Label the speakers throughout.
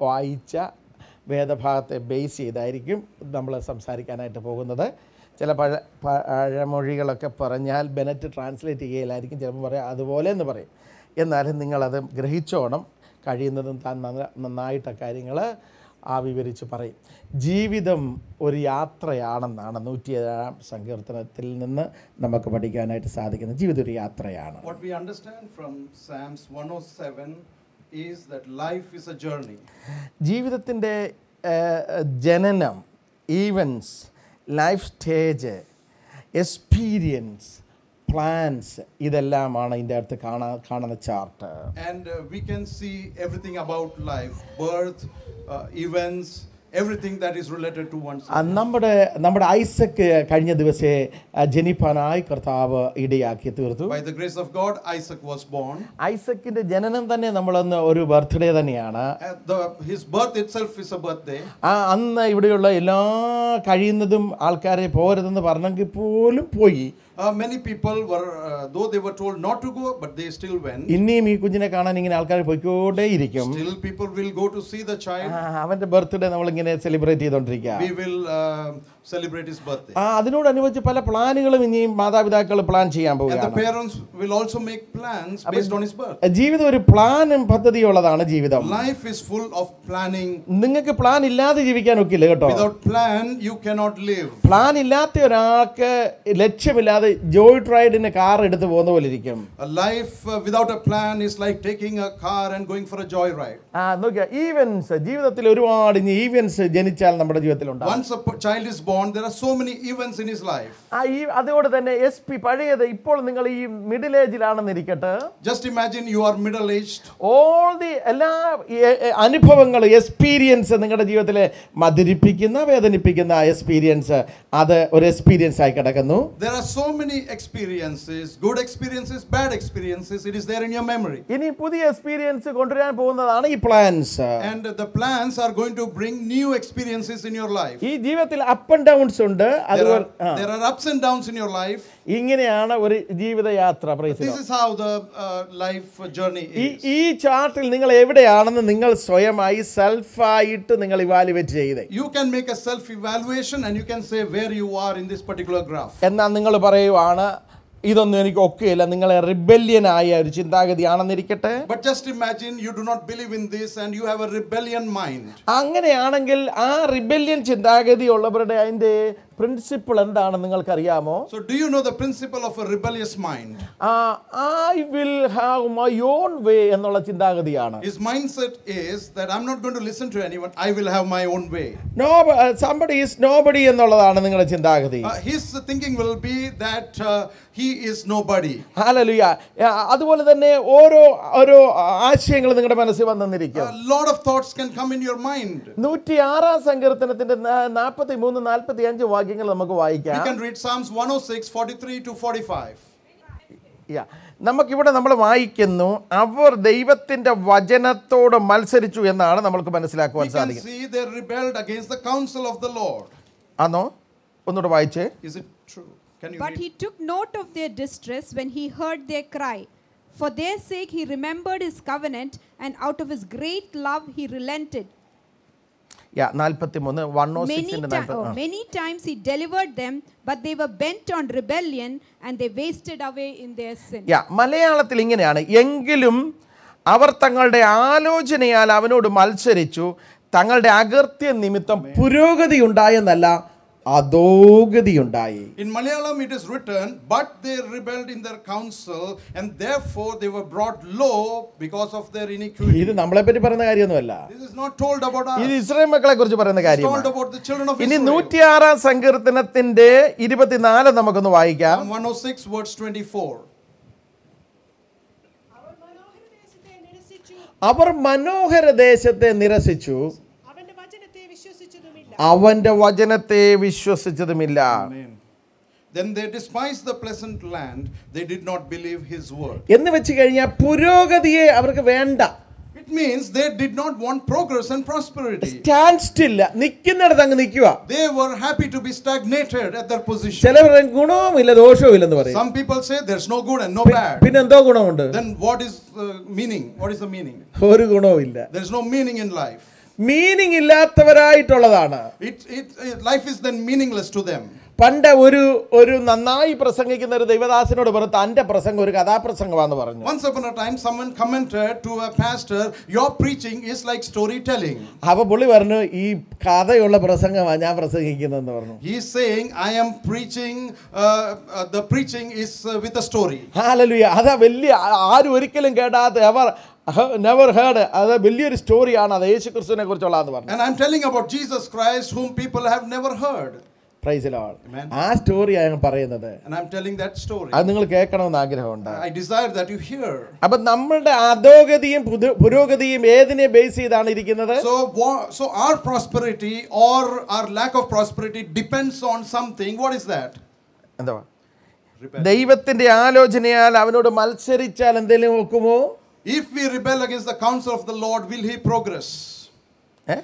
Speaker 1: വായിച്ച വേദഭാഗത്തെ ബേസ് ചെയ്തായിരിക്കും നമ്മൾ സംസാരിക്കാനായിട്ട് പോകുന്നത് ചില പഴ പഴമൊഴികളൊക്കെ പറഞ്ഞാൽ ബെനറ്റ് ട്രാൻസ്ലേറ്റ് ചെയ്യുകയില്ലായിരിക്കും ചിലപ്പോൾ പറയാം അതുപോലെ എന്ന് പറയും എന്നാലും നിങ്ങളത് ഗ്രഹിച്ചോണം കഴിയുന്നതും താൻ നന്ന- നന്നായിട്ട് കാര്യങ്ങൾ ആ വിവരിച്ച് പറയും ജീവിതം ഒരു യാത്രയാണെന്നാണ് നൂറ്റിയേഴാം സങ്കീർത്തനത്തിൽ നിന്ന് നമുക്ക് പഠിക്കാനായിട്ട് സാധിക്കുന്നത് ജീവിതം ഒരു യാത്രയാണ്
Speaker 2: What we understand from Psalms 107 is that life is a journey.
Speaker 1: ജീവിതത്തിൻ്റെ ജനനം events life stage experience plans ഇതെല്ലാമാണ് ഇതിൻ്റെ അടുത്ത് കാണാ കാണുന്ന chart
Speaker 2: And uh, we can see everything about life birth, uh, events, everything that is related to one's
Speaker 1: ആ, നമ്മുടെ നമ്മുടെ ഐസക്ക് കഴിഞ്ഞ ദിവസേ ആ, ജനിപ്പാനായി കർത്താവ് ഇടയാക്കി തീർത്തു
Speaker 2: By the grace of God, Isaac was born.
Speaker 1: ഐസക്കിൻ്റെ ജനനം തന്നെ നമ്മളൊന്ന് ഒരു ബർത്ത്ഡേ തന്നെയാണ്
Speaker 2: Uh, the, his birth itself is a birthday.
Speaker 1: ആ അന്ന് ഇവിടെയുള്ള എല്ലാ കഴിയുന്നതും ആൾക്കാരെ പോരുതെന്ന് പറഞ്ഞെങ്കിൽ പോലും പോയി
Speaker 2: Uh, many people were, uh, though they were told not to go, but they still went.
Speaker 1: ഇനിയും ഈ കുഞ്ഞിനെ കാണാൻ ഇങ്ങനെ ആൾക്കാർ പോയിക്കൊണ്ടേയിരിക്കും
Speaker 2: Still, people will go to see the child.
Speaker 1: ആ, അവന്റെ ബർത്ത്ഡേ നമ്മളിങ്ങനെ സെലിബ്രേറ്റ് ചെയ്തോണ്ടിരിക്കുക
Speaker 2: We will uh, celebrate his birthday.
Speaker 1: ആ അതിനോടനുബന്ധിച്ച് പല പ്ലാനുകളും ഇനിയും മാതാപിതാക്കൾ പ്ലാൻ ചെയ്യാൻ
Speaker 2: And the
Speaker 1: പോവുകയാണ്
Speaker 2: parents will also make plans based on his birth.
Speaker 1: ജീവിതം ഒരു പ്ലാനും പദ്ധതിയുള്ളതാണ് ജീവിതം
Speaker 2: Life is full of planning.
Speaker 1: നിങ്ങൾക്ക് പ്ലാൻ ഇല്ലാതെ ജീവിക്കാൻ ഒക്കില്ല കേട്ടോ
Speaker 2: Without plan, you cannot live.
Speaker 1: Plan ഇല്ലാത്ത ഒരാൾക്ക് ലക്ഷ്യമില്ലാതെ ജോയ് ട്രൈഡിന് കാർ എടുത്ത് പോകുന്ന പോലെ ഇരിക്കും
Speaker 2: A life uh, without a plan is like taking a car and going for a joyride.
Speaker 1: ആ നോക്കിയ ഈവൻസ് ജീവിതത്തിൽ ഒരുപാട് ഈവൻസ് ജനിച്ചാൽ നമ്മുടെ ജീവിതത്തിൽ ഉണ്ടാകും
Speaker 2: Once a p- child is born, there are so many events in his life.
Speaker 1: ആ ഈ അതോടെ തന്നെ എസ് പി പഴയത് ഇപ്പോൾ നിങ്ങൾ ഈ മിഡിൽ ഏജിലാണെന്നിരിക്കട്ടെ
Speaker 2: Just imagine you are middle aged.
Speaker 1: All the എല്ലാ എ- എ- അനുഭവങ്ങൾ എക്സ്പീരിയൻസ് നിങ്ങളുടെ ജീവിതത്തിൽ മധുരിപ്പിക്കുന്ന വേദനിപ്പിക്കുന്ന എക്സ്പീരിയൻസ് അത് ഒരു എക്സ്പീരിയൻസ് ആയി കിടക്കുന്നു
Speaker 2: There are so many experiences good experiences, bad experiences. It is there in your memory.
Speaker 1: ഇനി പുതിയ എക്സ്പീരിയൻസ് കൊണ്ടുവരാൻ പോകുന്നതാണ് ഈ plans
Speaker 2: And the plans are going to bring new experiences in your life.
Speaker 1: ഈ ജീവിതത്തിൽ അപ്പ് ആൻഡ് ഡൗൺസ് ഉണ്ട്
Speaker 2: There
Speaker 1: അതുപോലെ
Speaker 2: are, there are ups and downs in your life.
Speaker 1: ഇങ്ങനെയാണ് ഒരു ജീവിതയാത്ര praise the
Speaker 2: This
Speaker 1: Lord.
Speaker 2: is how the uh, life journey
Speaker 1: ഈ
Speaker 2: is.
Speaker 1: ഈ ചാർട്ടിൽ നിങ്ങൾ എവിടെയാണെന്ന് നിങ്ങൾ സ്വയമായി സെൽഫായിട്ട് നിങ്ങൾ ഇവാലുവേറ്റ് ചെയ്തേ
Speaker 2: You can make a self evaluation and you can say where you are in this particular graph.
Speaker 1: എന്നാൽ നിങ്ങൾ പറയുവാണ് ഇതൊന്നും എനിക്ക് ഒക്കെയില്ല നിങ്ങളെ റിബല്യനായ ഒരു ചിന്താഗതിയാണെന്നിരിക്കട്ടെ
Speaker 2: But just imagine you do not believe in this and you have a rebellion mind.
Speaker 1: അങ്ങനെയാണെങ്കിൽ ആ rebellion ചിന്താഗതി ഉള്ളവരുടെ അതിൻ്റെ പ്രിൻസിപ്പിൾ എന്താണെന്ന് നിങ്ങൾക്കറിയാമോ
Speaker 2: So, do you know the principle of a rebellious mind?
Speaker 1: I will have my own way എന്നുള്ള ചിന്താഗതിയാണ്
Speaker 2: His mindset is that I'm not going to listen to anyone, I will have my own way.
Speaker 1: No somebody is nobody എന്നുള്ളതാണ് നിങ്ങളുടെ ചിന്താഗതി
Speaker 2: Uh, his thinking will be that uh, he is nobody.
Speaker 1: ഹാലലുയ അതുപോലെ തന്നെ ഓരോ ഓരോ ആശയങ്ങൾ നിങ്ങളുടെ മനസ്സിൽ വന്നെന്നിരിക്കും
Speaker 2: A lot of thoughts can come in your mind.
Speaker 1: നൂറ്റി ആറാം സങ്കീർത്തനത്തിന്റെ നാൽപ്പത്തി മൂന്ന് നാൽപ്പത്തി അഞ്ച് വാക്യങ്ങൾ നമുക്ക്
Speaker 2: You
Speaker 1: വായിക്കാം
Speaker 2: can read Psalms 106, 43 to 45.
Speaker 1: Yeah. നമുക്കിവിടെ നമ്മൾ വായിക്കുന്നു അവർ ദൈവത്തിന്റെ വചനത്തോട് മത്സരിച്ചു എന്നാണ് നമ്മൾക്ക് മനസ്സിലാക്കുവാൻ
Speaker 2: We can
Speaker 1: സാധിക്കുന്നത്
Speaker 2: see they rebelled against the counsel of the Lord.
Speaker 1: ആണോ ഒന്നുകൂടെ വായിച്ചേ
Speaker 2: Is it true? Can you
Speaker 3: But
Speaker 2: read?
Speaker 3: he took note of their distress when he heard their cry. For their sake he remembered his covenant, and out of his great love he relented.
Speaker 1: യാ നാൽപ്പത്തി മൂന്ന് one ഓ
Speaker 3: Many,
Speaker 1: സിക്സിന്റെ
Speaker 3: ti- oh, many times he delivered them, but they were bent on rebellion and they wasted away in their sin.
Speaker 1: യാ മലയാളത്തിൽ ഇങ്ങനെയാണ് എങ്കിലും അവർ തങ്ങളുടെ ആലോചനയാൽ അവനോട് മത്സരിച്ചു തങ്ങളുടെ അകൃത്യ നിമിത്തം പുരോഗതി ഉണ്ടായെന്നല്ല അധോഗതി ഉണ്ടായി
Speaker 2: In Malayalam, it is written, but they rebelled in their counsel, and therefore they were brought low because of their iniquity.
Speaker 1: ഇത് നമ്മളെ പറ്റി പറയുന്ന കാര്യമൊന്നുമല്ല
Speaker 2: This is not told about us.
Speaker 1: ഇത് ഇസ്രായേൽ മക്കളെ കുറിച്ച് പറയുന്ന
Speaker 2: It's told
Speaker 1: കാര്യമാണ്
Speaker 2: about the children of
Speaker 1: ഇനി
Speaker 2: Israel.
Speaker 1: നൂറ്റിയാറാം സങ്കീർത്തനത്തിന്റെ ഇരുപത്തിനാല് നമുക്കൊന്ന് വായിക്കാം
Speaker 2: Psalm 106, verse 24.
Speaker 4: അവർ മനോഹരദേശത്തെ നിരസിച്ചു
Speaker 1: അവർ മനോഹര ദേശത്തെ നിരസിച്ചു
Speaker 4: അവന്റെ വചനത്തെ വിശ്വസിച്ചതുമില്ല
Speaker 1: അവന്റെ വചനത്തെ വിശ്വസിച്ചതുമില്ല
Speaker 2: Then they despised the pleasant land, they did not believe his word.
Speaker 1: എന്ന് വെച്ച് കഴിഞ്ഞാൽ പുരോഗതിയെ അവർക്ക് വേണ്ട
Speaker 2: It means they did not want progress and prosperity.
Speaker 1: Stand സ്റ്റില്ല നിൽക്കുന്നിടത്ത് അങ്ങ് നിൽക്കുക
Speaker 2: They were happy to be stagnated at their position.
Speaker 1: ചിലർ പറയും ഗുണവുമില്ല ദോഷവും ഇല്ലെന്ന് പറയും
Speaker 2: Some people say there's no good and no bad.
Speaker 1: പിന്നെ എന്തോ ഗുണമുണ്ട്
Speaker 2: Then what is uh, meaning? What is the meaning?
Speaker 1: ഒരു ഗുണവും ഇല്ല
Speaker 2: There's no meaning in life.
Speaker 1: Meaning ഇല്ലാത്തവരായിട്ടുള്ളതാണ്
Speaker 2: It, it, it, life is then meaningless to them.
Speaker 1: പണ്ട് ഒരു ഒരു നന്നായി പ്രസംഗിക്കുന്ന ഒരു ദൈവദാസനോട് പറഞ്ഞു തൻ്റെ പ്രസംഗം ഒരു കഥാപ്രസംഗമാണെന്ന് പറഞ്ഞു
Speaker 2: Once upon a time, someone commented to a pastor, Your preaching is like storytelling.
Speaker 1: അപ്പൊ പുള്ളി പറഞ്ഞു ഈ കഥയുള്ള പ്രസംഗമാണ് ഞാൻ പ്രസംഗിക്കുന്നതെന്ന് പറഞ്ഞു
Speaker 2: He is saying, I am preaching, uh, uh, the preaching is uh, with a story.
Speaker 1: ഹാലലുയ അതാ വലിയ ആ- ആരും ഒരിക്കലും കേട്ടാത്ത എവർ നെവർ ഹേർഡ് അത് വലിയൊരു സ്റ്റോറിയാണ് അത് യേശു ക്രിസ്തുവിനെ കുറിച്ചുള്ളതെന്ന് പറഞ്ഞു
Speaker 2: And I'm telling about Jesus Christ, whom people have never heard.
Speaker 1: പ്രൈസിലാണ്
Speaker 2: Amen.
Speaker 1: ആ സ്റ്റോറിയാണ് പറയുന്നത്
Speaker 2: And I'm telling that story.
Speaker 1: അത് നിങ്ങൾ കേൾക്കണമെന്ന് ആഗ്രഹമുണ്ട്
Speaker 2: I desire that you hear.
Speaker 1: അപ്പൊ നമ്മളുടെ അധോഗതിയും പുതു- പുരോഗതിയും ഏതിനെ ബേസ് ചെയ്താണ് ഇരിക്കുന്നത്
Speaker 2: So, wha- so our prosperity or our lack of prosperity depends on something. What is that?
Speaker 1: എന്താ ദൈവത്തിന്റെ ആലോചനയാൽ അവനോട് മത്സരിച്ചാൽ എന്തെങ്കിലും നോക്കുമോ
Speaker 2: If we rebel against the counsel of the Lord, will He progress?
Speaker 1: ഏ?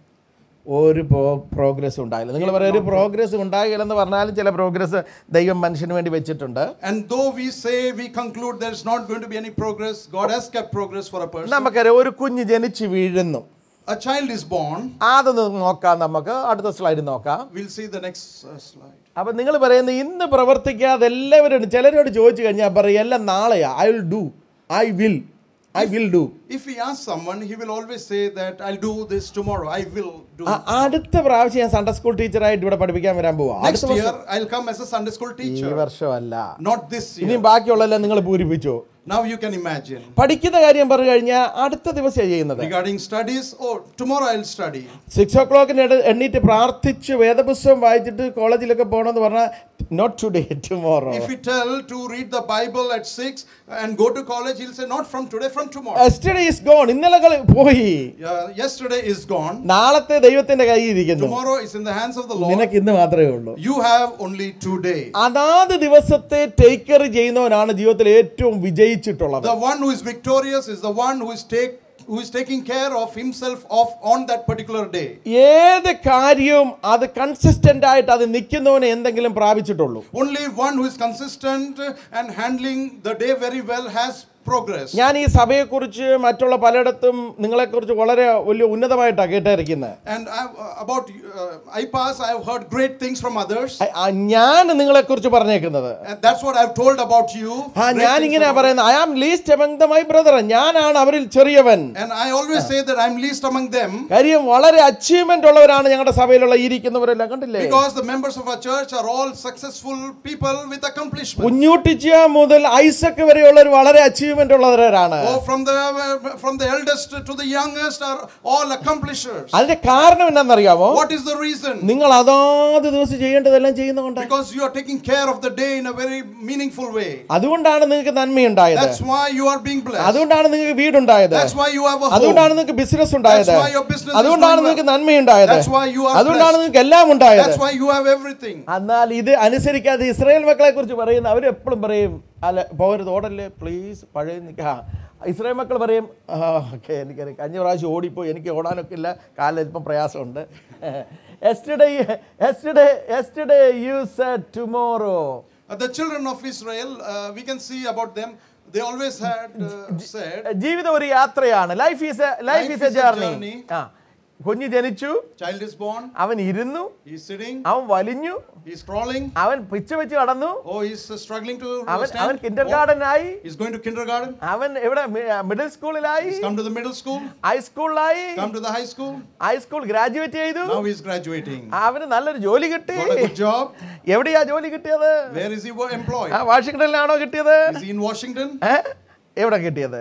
Speaker 1: ഒരു പ്രോഗ്രസ് ഉണ്ടായില്ല നിങ്ങൾ പറയാം ഒരു പ്രോഗ്രസ് ഉണ്ടാകില്ലെന്ന് പറഞ്ഞാലും ചില പ്രോഗ്രസ് ദൈവം മനുഷ്യന് വേണ്ടി വെച്ചിട്ടുണ്ട്
Speaker 2: And though we say we conclude there's not going to be any progress, God has kept progress for a person.
Speaker 1: നമുക്കറിയാം ഒരു കുഞ്ഞ് ജനിച്ച് വീഴുന്നു
Speaker 2: A child is born.
Speaker 1: അതൊന്ന് നോക്കാം നമുക്ക് അടുത്ത സ്ലൈഡ് നോക്കാം
Speaker 2: We'll see the next uh, slide.
Speaker 1: അപ്പം നിങ്ങൾ പറയുന്നത് ഇന്ന് പ്രവർത്തിക്കാതെ എല്ലാവരും ചിലരോട് ചോദിച്ചു കഴിഞ്ഞാൽ പറയും എല്ലാം നാളെയാ I will do I will I will do
Speaker 2: If we ask someone, he will always say that I'll do this tomorrow. I will do.
Speaker 1: അടുത്ത പ്രാവശ്യം ഞാൻ സൺഡേ സ്കൂൾ ടീച്ചറായിട്ട് ഇവിടെ പഠിപ്പിക്കാൻ വരാൻ പോവാ
Speaker 2: Next
Speaker 1: അടുത്ത
Speaker 2: year,
Speaker 1: വർഷം
Speaker 2: I'll come as a Sunday school
Speaker 1: ഈ
Speaker 2: teacher.
Speaker 1: വർഷമല്ല
Speaker 2: Not this
Speaker 1: ഇനിയും
Speaker 2: year.
Speaker 1: ബാക്കിയുള്ളതെല്ലാം നിങ്ങൾ പൂരിപ്പിച്ചോ
Speaker 2: Now you can imagine.
Speaker 1: പഠിക്കുന്ന കാര്യം പറഞ്ഞു കഴിഞ്ഞാൽ അടുത്ത ദിവസം ചെയ്യുന്നത്
Speaker 2: Regarding studies, oh, tomorrow I'll study.
Speaker 1: Six ഓ ക്ലോക്കിന് എണ്ണീറ്റ് പ്രാർത്ഥിച്ച് വേദപുസ്തകം വായിച്ചിട്ട് കോളേജിലൊക്കെ പോകണമെന്ന് പറഞ്ഞാൽ not today tomorrow
Speaker 2: If we tell to read the Bible at 6 and go to college, he'll say, Not from today, from tomorrow.
Speaker 1: Yesterday is gone ഇന്നലെ കളി പോയി
Speaker 2: Uh, yesterday is gone.
Speaker 1: നാളത്തെ ദൈവത്തിന്റെ കയ്യിൽ ഇരിക്കുന്നു
Speaker 2: Tomorrow is in the hands of the Lord.
Speaker 1: നിനക്ക് ഇന്ന് മാത്രമേ ഉള്ളൂ
Speaker 2: You have only today.
Speaker 1: അതാത് ദിവസത്തെ ടേക്ക് കെയർ ചെയ്യുന്നവനാണ് ജീവിതത്തിൽ ഏറ്റവും വിജയിച്ചിട്ടുള്ളത്
Speaker 2: The one who is victorious is the one who is take who is taking care of himself of on that particular day.
Speaker 1: ഏത് കാര്യവും അത് കൺസിസ്റ്റന്റ് ആയിട്ട് അത് നിൽക്കുന്നവനെ എന്തെങ്കിലും പ്രാപിച്ചിട്ടുള്ളൂ
Speaker 2: Only one who is consistent and handling the day very well has progress.
Speaker 1: ഞാൻ ഈ സഭയെക്കുറിച്ച് മറ്റുള്ള പലയിടത്തും നിങ്ങളെക്കുറിച്ച് വളരെ വലിയ ഉന്നതമായിട്ടാണ് കേട്ടിരിക്കുന്നത്
Speaker 2: And I, uh, about uh, IPAS, I have heard great things from others.
Speaker 1: ഞാൻ നിങ്ങളെക്കുറിച്ച് പറഞ്ഞേക്കുന്നത്
Speaker 2: And that's what I've told about you.
Speaker 1: ആ
Speaker 2: Great
Speaker 1: ഞാൻ
Speaker 2: things
Speaker 1: ഇങ്ങനെ
Speaker 2: about-
Speaker 1: പറയുന്നത് I am least among the my brother ഞാനാണ് അവരിൽ ചെറിയവൻ
Speaker 2: And I always say that I'm least among them
Speaker 1: കാര്യം വളരെ അച്ചീവ്മെന്റ് ഉള്ളവരാണ് ഞങ്ങളുടെ സഭയിലുള്ള ഈ ഇരിക്കുന്നവരെല്ലാം കണ്ടില്ലേ
Speaker 2: because the members of our church are all successful people with accomplishment.
Speaker 1: കുഞ്ഞൂട്ടിച്ച മുതൽ ഐസക്ക് വരെയുള്ളവർ വളരെ അച്ചീവ്മെന്റ് ഉള്ളവരാണ്
Speaker 2: Oh, from the uh, from the eldest to the youngest are all accomplishers.
Speaker 1: അതിന്റെ കാരണം എന്താണെന്നറിയാമോ
Speaker 2: What is the reason?
Speaker 1: നിങ്ങൾ അതാത് ദിവസം ചെയ്യേണ്ടതെല്ലാം ചെയ്യുന്നതുകൊണ്ട്
Speaker 2: Because you are taking care of the day in a very meaningful way.
Speaker 1: അതുകൊണ്ടാണ് നിങ്ങൾക്ക് നന്മയുണ്ടായത്
Speaker 2: That's why you are being blessed.
Speaker 1: അതുകൊണ്ടാണ് നിങ്ങൾക്ക് വീടുണ്ടായത്
Speaker 2: That's why you have a
Speaker 1: അതുകൊണ്ടാണ്
Speaker 2: home.
Speaker 1: നിങ്ങൾക്ക് ബിസിനസ് ഉണ്ടായത്
Speaker 2: That's why your business is
Speaker 1: അതുകൊണ്ടാണ്
Speaker 2: doing well.
Speaker 1: നിങ്ങൾക്ക് നന്മയുണ്ടായത്
Speaker 2: That's why you are
Speaker 1: അതുകൊണ്ടാണ്
Speaker 2: blessed.
Speaker 1: നിങ്ങൾക്ക് എല്ലാം ഉണ്ടായത്
Speaker 2: That's why you have everything.
Speaker 1: എന്നാൽ ഇത് അനുസരിക്കാതെ ഇസ്രായേൽ മക്കളെ കുറിച്ച് പറയുന്ന അവർ എപ്പോഴും പറയും അല്ല പോകരുത് ഓടല്ലേ പ്ലീസ് പഴയ നിൽക്കുക ഇസ്രായേൽ മക്കൾ പറയും ഓക്കെ എനിക്കറിയാം കഴിഞ്ഞ പ്രാവശ്യം ഓടിപ്പോയി എനിക്ക് ഓടാനൊക്കെ ഇല്ല കാലിൽ ഇപ്പം പ്രയാസമുണ്ട് yesterday yesterday yesterday you said tomorrow
Speaker 2: Uh, the children of Israel, uh, we can see about them. They always had uh, said,
Speaker 1: ജീവിതം ഒരു യാത്രയാണ് life is life
Speaker 2: Life
Speaker 1: is a
Speaker 2: is a
Speaker 1: journey
Speaker 2: journey.
Speaker 1: ആ കുഞ്ഞ് ജനിച്ചു
Speaker 2: child is born,
Speaker 1: അവൻ ഇരുന്നു
Speaker 2: he's sitting,
Speaker 1: അവൻ വലിഞ്ഞു
Speaker 2: he's crawling,
Speaker 1: അവൻ പിച്ച വെച്ച് കടന്നു
Speaker 2: oh, he's uh, struggling to uh,
Speaker 1: അവൻ അവൻ
Speaker 2: stand.
Speaker 1: കിൻഡർ
Speaker 2: Oh,
Speaker 1: ഗാർഡനായി
Speaker 2: he's going to kindergarten,
Speaker 1: അവൻ എവിടെ മിഡിൽ സ്കൂളിലായി
Speaker 2: he's come to the middle school,
Speaker 1: ഹൈസ്കൂളിലായി
Speaker 2: come to the high school,
Speaker 1: high school graduate ചെയ്തു
Speaker 2: now he's graduating.
Speaker 1: അവന് നല്ലൊരു ജോലി കിട്ടി
Speaker 2: Got a good job.
Speaker 1: എവിടെയാ ജോലി കിട്ടിയത്
Speaker 2: Where is he wo- employed?
Speaker 1: ആ വാഷിങ്ടണിലാണോ കിട്ടിയത്
Speaker 2: Is he in Washington?
Speaker 1: ഏ? എവിടെ കിട്ടിയത്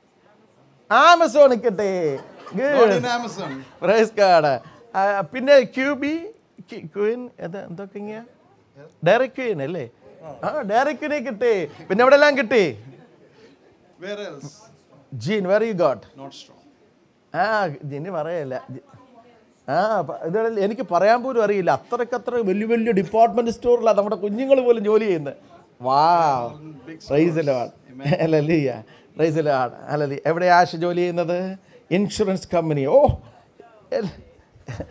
Speaker 1: ആമസോണിൽ കിട്ടി
Speaker 2: Not in Amazon.
Speaker 1: Prize card പിന്നെ ക്യൂബി ക്വീൻ എന്താ എന്തൊക്കെ ഇങ്ങനെയാ ഡയറക്ട് ക്വീൻ അല്ലേ ആ ഡയറക്ട് ക്വീനെ കിട്ടി പിന്നെ എവിടെ എല്ലാം കിട്ടി
Speaker 2: Where else?
Speaker 1: ജീൻ വെരി ഗോഡ്
Speaker 2: Not strong.
Speaker 1: ആ ജിന് പറയല്ല ജി- ആ പ- ഇത് എനിക്ക് പറയാൻ പോലും അറിയില്ല അത്രക്കത്ര വലിയ വലിയ ഡിപ്പാർട്ട്മെന്റ് സ്റ്റോറിലാണ് നമ്മുടെ കുഞ്ഞുങ്ങൾ പോലും ജോലി ചെയ്യുന്നത് വാ റൈസലാണ് അല്ലല്ല റൈസലാണ് അല്ലല്ല എവിടെ ആശ ജോലി ചെയ്യുന്നത് ഇൻഷുറൻസ് കമ്പനി ഓ എൽ-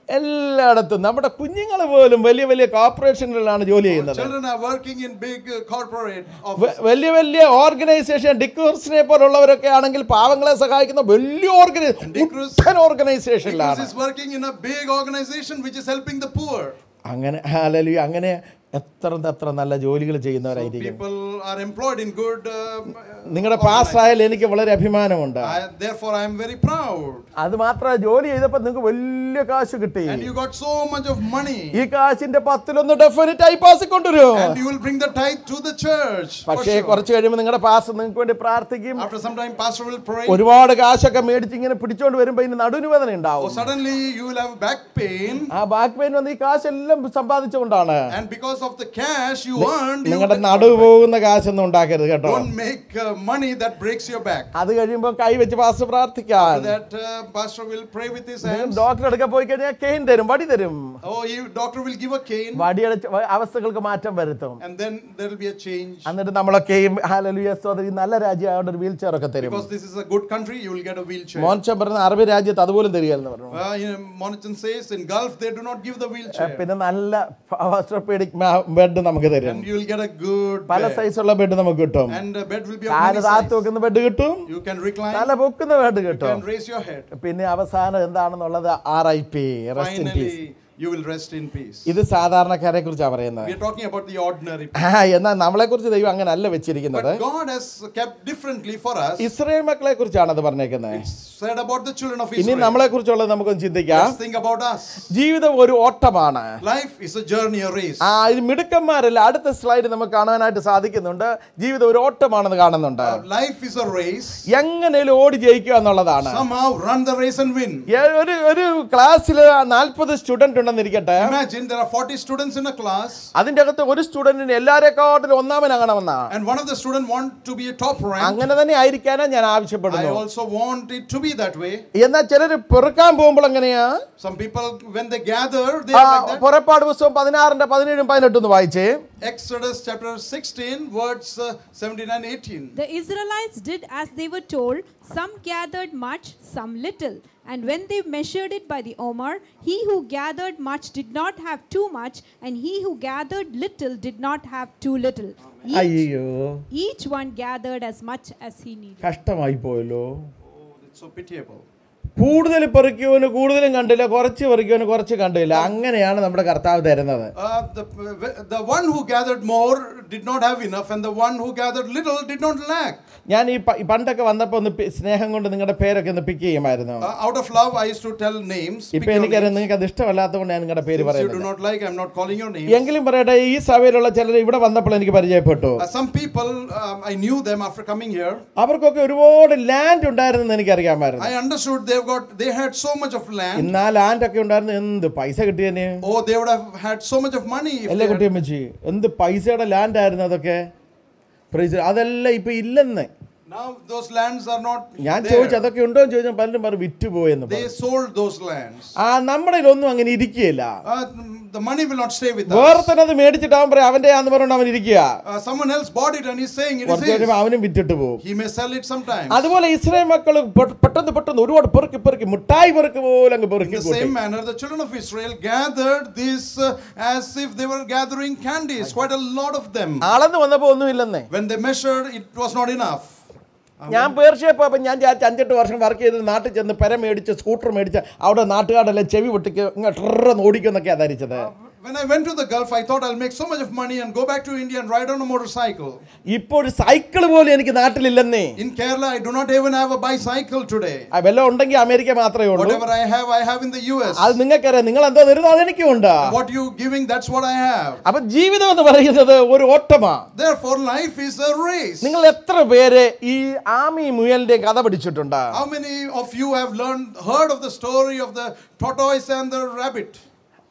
Speaker 1: എല്ലായിടത്തും നമ്മുടെ കുഞ്ഞുങ്ങൾ പോലും വലിയ വലിയ കോർപ്പറേഷനുകളിലാണ് ജോലി ചെയ്യുന്നത്
Speaker 2: Children are working in big uh, corporate
Speaker 1: വ-
Speaker 2: offices.
Speaker 1: വലിയ വലിയ ഓർഗനൈസേഷൻ ഡിക്കോഴ്സിനെ പോലുള്ളവരൊക്കെ ആണെങ്കിൽ പാവങ്ങളെ സഹായിക്കുന്ന വലിയ
Speaker 2: Dickers-
Speaker 1: ഓർഗനൈസേഷൻ ഓർഗനൈസേഷനിലാണ്
Speaker 2: Because is working in a big organization which is helping the poor.
Speaker 1: അങ്ങനെ ഹാലലി അങ്ങനെ എത്ര എത്ര നല്ല ജോലികൾ ചെയ്യുന്നവരായിരിക്കും
Speaker 2: People are employed in good. Um,
Speaker 1: നിങ്ങളുടെ പാസ്സായാൽ എനിക്ക് വളരെ അഭിമാനമുണ്ട്
Speaker 2: I, therefore, I am very proud.
Speaker 1: അത് മാത്രമല്ല ജോലി ചെയ്തപ്പോൾ നിങ്ങൾക്ക് വലിയ കാശ് കിട്ടി
Speaker 2: And you got so much of money.
Speaker 1: ഈ കാശിന്റെ പത്തിലൊന്ന് ഡെഫിനറ്റ് ആയി പാസ് കൊണ്ടുവരും
Speaker 2: And you will bring the tithe to the church. for
Speaker 1: പക്ഷേ
Speaker 2: sure.
Speaker 1: കുറച്ച് കഴിയുമ്പോൾ നിങ്ങളുടെ പാസ് നിങ്ങൾക്ക് വേണ്ടി പ്രാർത്ഥിക്കും
Speaker 2: After some time, pastor will pray.
Speaker 1: ഒരുപാട് കാശൊക്കെ മേടിച്ച് ഇങ്ങനെ പിടിച്ചോണ്ട് വരുമ്പോ ഇതിന് നടുവിന് വേദന
Speaker 2: Oh,
Speaker 1: ഉണ്ടാവും
Speaker 2: suddenly you will have back pain.
Speaker 1: ആ ബാക്ക് പെയിൻ വന്ന് ഈ കാശെല്ലാം സമ്പാദിച്ചുകൊണ്ടാണ്
Speaker 2: And because of the cash you earned, you
Speaker 1: നിങ്ങളുടെ നടുവ് പോകുന്ന കാശൊന്നും ഉണ്ടാക്കരുത് കേട്ടോ
Speaker 2: don't make uh, money that breaks your back.
Speaker 1: അത് കഴിയുമ്പോൾ കൈ വെച്ച് പാസ് പ്രാർത്ഥിക്കാൻ
Speaker 2: That uh, pastor will pray with his hands.
Speaker 1: Doctor എടുക്കാൻ പോയി കഴിഞ്ഞാൽ കെയിൻ തരും വടി തരും
Speaker 2: Oh, you, doctor will give a cane.
Speaker 1: വടിയടച്ച് വ- അവസ്ഥകൾക്ക് മാറ്റം വരുത്തും
Speaker 2: And then there will be a change.
Speaker 1: എന്നിട്ട് നമ്മളൊക്കെയും ഹാലലുയ സോദരി നല്ല രാജ്യമായോണ്ട് ഒരു വീൽ ചെയർ ഒക്കെ തരും
Speaker 2: Because this is a good country, you will get a wheelchair.
Speaker 1: മോൻഷൻ പറഞ്ഞ അറബ് രാജ്യത്ത് അതുപോലും തരികയെന്ന് പറഞ്ഞു
Speaker 2: Uh, you know, Monachan says in Gulf they do not give the wheelchair.
Speaker 1: പിന്നെ നല്ല ഓസ്ട്രോപീഡിക് ബെഡ് നമുക്ക് തരും
Speaker 2: And you will get a good
Speaker 1: പല
Speaker 2: bed.
Speaker 1: സൈസുള്ള ബെഡ് നമുക്ക് കിട്ടും
Speaker 2: And the bed will be of
Speaker 1: കാല്
Speaker 2: many
Speaker 1: താത്ത്
Speaker 2: size.
Speaker 1: വെക്കുന്ന ബെഡ് കിട്ടും
Speaker 2: You can recline,
Speaker 1: തല പൊക്കുന്ന ബെഡ്
Speaker 2: you
Speaker 1: കിട്ടും
Speaker 2: can raise your head.
Speaker 1: പിന്നെ അവസാനം എന്താണെന്നുള്ളത് R I P rest in peace
Speaker 2: Finally, you will rest in peace.
Speaker 1: ഇത് സാധാരണക്കാരെ കുറിച്ചാണ് പറയുന്നത്
Speaker 2: We are talking about the ordinary people.
Speaker 1: ആ, എന്നാൽ നമ്മളെ കുറിച്ച് ദൈവം അങ്ങനെ അല്ല വെച്ചിരിക്കുന്നത്
Speaker 2: But God has kept differently for us.
Speaker 1: Israel മക്കളെ കുറിച്ചാണ് അത് പറഞ്ഞേക്കുന്നത്
Speaker 2: Said about the children of
Speaker 1: ഇനി
Speaker 2: Israel.
Speaker 1: നമ്മളെ കുറിച്ചുള്ളത് നമുക്കൊന്ന് ചിന്തിക്കാം
Speaker 2: Let's think about us.
Speaker 1: ജീവിതം ഒരു ഓട്ടമാണ്
Speaker 2: Life is a journey, a race.
Speaker 1: ആ ഇത് മിടുക്കന്മാരല്ല അടുത്ത സ്ലൈഡ് നമുക്ക് കാണാനായിട്ട് സാധിക്കുന്നുണ്ട് ജീവിതം ഒരു ഓട്ടമാണെന്ന് കാണുന്നുണ്ട്
Speaker 2: Uh, life is a race.
Speaker 1: എങ്ങനെയും ഓടി ജയിക്കുക എന്നുള്ളതാണ്
Speaker 2: Somehow run the race and win.
Speaker 1: ഏ- ഒരു ഒരു ക്ലാസ്സിൽ നാൽപ്പത് സ്റ്റുഡന്റ് ഉണ്ടെന്നിരിക്കട്ടെ
Speaker 2: Imagine there are 40 students in a class
Speaker 1: അതിന്റെ അകത്ത് ഒരു സ്റ്റുഡന്റിന് എല്ലാരെക്കാട്ടിലും ഒന്നാമനാകണമെന്നാ
Speaker 2: and one of the students want to be a top rank.
Speaker 1: അങ്ങനെ തന്നെ ആയിരിക്കാനാ ഞാൻ
Speaker 2: I
Speaker 1: ആവശ്യപ്പെടുന്നു
Speaker 2: also want it to be that way.
Speaker 1: എന്നാൽ ചിലർ പെറുക്കാൻ പോകുമ്പോൾ എങ്ങനെയാ
Speaker 2: Some people, when they gather, they
Speaker 1: ആ,
Speaker 2: are like that.
Speaker 1: പുറപ്പാട് പുസ്തകം പതിനാറിന്റെ പതിനേഴും പതിനെട്ടും ഒന്ന് വായിച്ചേ
Speaker 2: Exodus chapter 16, words uh, 17 and 18.
Speaker 3: The Israelites did as they were told. Some gathered much, some little. And when they measured it by the omer, he who gathered much did not have too much, and he who gathered little did not have too little. Each,
Speaker 1: അയ്യോ
Speaker 3: each one gathered as much as he needed.
Speaker 1: കഷ്ടമായി പോയല്ലോ
Speaker 2: Oh, it's so pitiable.
Speaker 1: കൂടുതൽ പെറുക്കിയവന് കൂടുതലും കണ്ടില്ല കുറച്ച് പെറുക്കിയവന് കുറച്ച് കണ്ടില്ല അങ്ങനെയാണ് നമ്മുടെ കർത്താവ് തരുന്നത്
Speaker 2: Uh, the, the one who gathered more did not have enough, and the one who gathered little did not lack.
Speaker 1: ഞാൻ ഈ പ- പണ്ടൊക്കെ വന്നപ്പോൾ ഒന്ന് പി- സ്നേഹം കൊണ്ട് നിങ്ങളുടെ പേരൊക്കെ ഒന്ന് പിക്ക് ചെയ്യുമായിരുന്നു
Speaker 2: Uh, out of love, I used to tell names. pick
Speaker 1: ഇപ്പൊ
Speaker 2: your
Speaker 1: എനിക്കറിയാം
Speaker 2: names.
Speaker 1: നിങ്ങൾക്ക് അത് ഇഷ്ടമല്ലാത്തതുകൊണ്ട് ഞാൻ നിങ്ങളുടെ പേര്
Speaker 2: Since you do
Speaker 1: പറയുന്നത്
Speaker 2: not like, I'm not calling your name.
Speaker 1: എങ്കിലും പറയട്ടെ ഈ സഭയിലുള്ള ചിലർ ഇവിടെ വന്നപ്പോൾ എനിക്ക് പരിചയപ്പെട്ടു
Speaker 2: Uh, some people, um, I knew them after coming here.
Speaker 1: അവർക്കൊക്കെ ഒരുപാട് ലാൻഡ് ഉണ്ടായിരുന്നെന്ന് എനിക്കറിയാമായിരുന്നു
Speaker 2: I understood they've got, they had so much of land.
Speaker 1: ഇന്നാ ലാൻഡ് ഒക്കെ ഉണ്ടായിരുന്നു എന്ത് പൈസ കിട്ടിയതിന്
Speaker 2: Oh, they would have had so much of money. If
Speaker 1: അല്ലേ
Speaker 2: they had,
Speaker 1: കുട്ടിയമ്മച്ചി എന്ത് പൈസയുടെ ലാൻഡ് ആയിരുന്നു അതൊക്കെ Praise the- അതെല്ലാം ഇപ്പൊ ഇല്ലെന്ന്
Speaker 2: now those lands are not
Speaker 1: ഞാൻ
Speaker 2: there.
Speaker 1: ചോദിച്ചു അതൊക്കെ ഉണ്ടോ എന്ന് ചോദിച്ചാൽ പലരും പറഞ്ഞു വിറ്റുപോയെന്ന്
Speaker 2: They sold those lands.
Speaker 1: ആ നമ്മുടെ കയ്യിലൊന്നും അങ്ങനെ ഇരിക്കുകയില്ല
Speaker 2: Uh, the money will not stay with
Speaker 1: വേറെ
Speaker 2: us.
Speaker 1: തന്നെ അത് മേടിച്ചിട്ട് അവൻ പറയാം അവന്റെ ആന്ന് പറഞ്ഞുകൊണ്ട് അവൻ ഇരിക്കുക
Speaker 2: Uh, someone else bought it and he's saying it is
Speaker 1: കുറച്ച്
Speaker 2: his.
Speaker 1: കഴിയുമ്പോൾ അവനും വിറ്റിട്ട് പോകും
Speaker 2: He may sell it sometime.
Speaker 1: അതുപോലെ ഇസ്രായേൽ മക്കൾ പെ- പെട്ടെന്ന് പെട്ടെന്ന് ഒരുപാട് പെറുക്കി പെറുക്കി മിഠായി പെറുക്ക് പോലെ അങ്ങ്
Speaker 2: In
Speaker 1: പെറുക്കി
Speaker 2: the
Speaker 1: കൂട്ടി
Speaker 2: same manner, the children of Israel gathered this uh, as if they were gathering candies, quite a lot of them.
Speaker 1: അളന്ന് വന്നപ്പോ ഒന്നുമില്ലെന്നേ
Speaker 2: When they measured, it was not enough.
Speaker 1: ഞാൻ പേർഷ്യ പോയപ്പോൾ ഞാൻ വിചാരിച്ചു അഞ്ചെട്ട് വർഷം വർക്ക് ചെയ്ത് നാട്ടിൽ ചെന്ന് പെര മേടിച്ച് സ്കൂട്ടർ മേടിച്ച് അവിടെ നാട്ടുകാരെല്ലാം ചെവി പൊട്ടിക്ക് ഇങ്ങോട്ട് ഓടിക്കുന്നൊക്കെയാണ് ധരിച്ചത്
Speaker 2: When I went to the Gulf, I thought I'll make so much of money and go back to India and ride on a motorcycle.
Speaker 1: ഇപ്പോൾ ഒരു സൈക്കിൾ പോലും എനിക്ക് നാട്ടിലില്ലെന്നേ
Speaker 2: In Kerala, I do not even have a bicycle today.
Speaker 1: ആ, വല്ലതും ഉണ്ടെങ്കിൽ America മാത്രമേ ഉള്ളൂ
Speaker 2: Whatever I have, I have in the US.
Speaker 1: അത് നിങ്ങൾക്കറിയാം നിങ്ങൾ എന്താ തരുന്നത് അതെനിക്കും ഉണ്ട്
Speaker 2: What you giving, that's what I have.
Speaker 1: അപ്പൊ ജീവിതം എന്ന് പറയുന്നത് ഒരു ഓട്ടമാ
Speaker 2: Therefore, life is a race.
Speaker 1: നിങ്ങൾ എത്ര പേര് ഈ ആമി മുയലിന്റെ കഥ പഠിച്ചിട്ടുണ്ട്
Speaker 2: How many of you have learned, heard of the story of the tortoise and the rabbit?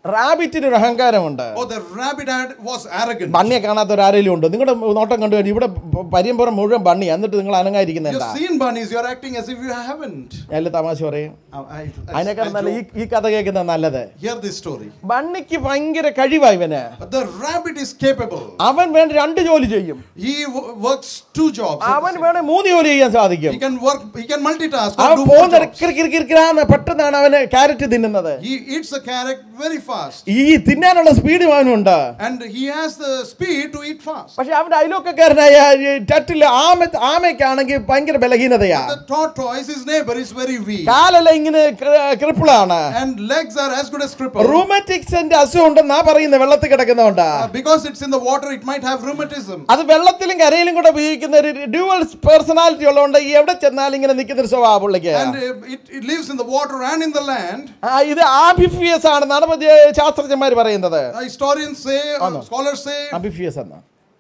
Speaker 1: റാബിറ്റിന് ഒരു അഹങ്കാരമുണ്ട്
Speaker 2: Oh, the rabbit had, was arrogant.
Speaker 1: ബണ്ണിയെ കാണാത്ത ഒരു ആരെങ്കിലും ഉണ്ട് നിങ്ങളുടെ നോട്ടം കണ്ടു കഴിഞ്ഞാൽ ഇവിടെ പരിയമ്പുറം മുഴുവൻ ബണ്ണി എന്നിട്ട് നിങ്ങൾ അനങ്ങായിരിക്കുന്ന എന്താ
Speaker 2: You've seen bunnies, you're acting as if you haven't.
Speaker 1: നല്ല തമാശ പറയും
Speaker 2: I, I, I,
Speaker 1: അതിനേക്കാൾ
Speaker 2: I
Speaker 1: നല്ല ഈ
Speaker 2: joke.
Speaker 1: ഈ കഥ കേൾക്കുന്നത് നല്ലത്
Speaker 2: Hear this story.
Speaker 1: ബണ്ണിക്ക് ഭയങ്കര കഴിവാ ഇവന്
Speaker 2: But the rabbit is capable.
Speaker 1: അവൻ വേണ്ട രണ്ട് ജോലി ചെയ്യും
Speaker 2: He w- works two jobs. at the
Speaker 1: അവൻ
Speaker 2: same-
Speaker 1: വേണേ മൂന്ന് ജോലി ചെയ്യാൻ സാധിക്കും
Speaker 2: He can work, he can multitask. or
Speaker 1: അവൻ
Speaker 2: do more
Speaker 1: പോകുന്ന
Speaker 2: jobs.
Speaker 1: കിറക്കിറാന്ന് പെട്ടെന്നാണ് അവന് ക്യാരറ്റ് തിന്നുന്നത്
Speaker 2: He eats the carrot very fast.
Speaker 1: ഈ തിന്നാനുള്ള സ്പീഡും അവനുണ്ട്
Speaker 2: And he has the speed to eat fast.
Speaker 1: പക്ഷെ അവന്റെ അയലോക്കക്കാരനായ ഈ ടട്ടില് ആമ ആമയ്ക്കാണെങ്കിൽ ഭയങ്കര ബലഹീനതയാ
Speaker 2: The tortoise, his neighbor, is very weak.
Speaker 1: കാലെല്ലാം ഇങ്ങനെ ക്രിപ്പിളാണ്
Speaker 2: And legs are as good as crippled.
Speaker 1: റൂമറ്റിക്സിന്റെ അസുഖം ഉണ്ടെന്നാ പറയുന്നത് വെള്ളത്തിൽ കിടക്കുന്നതുകൊണ്ടാ
Speaker 2: Uh, because it's in the water, it might have rheumatism.
Speaker 1: അത് വെള്ളത്തിലും കരയിലും കൂടെ ഉപയോഗിക്കുന്ന ഒരു ഡ്യുവൽ പേഴ്സണാലിറ്റി ഉള്ളതുകൊണ്ട് ഈ എവിടെ ചെന്നാലും ഇങ്ങനെ നിൽക്കുന്ന ഒരു സ്വഭാവം പുള്ളിക്ക്
Speaker 2: And uh, it, it lives in the water and in the land.
Speaker 1: ആ, ഇത് ആംബിഫിയസ് ആണെന്നാണ് മധ്യ ശാസ്ത്രജ്ഞന്മാർ പറയുന്നത്
Speaker 2: Uh, historians say, uh, scholars say,
Speaker 1: ആംബിഫിയസ് എന്നാ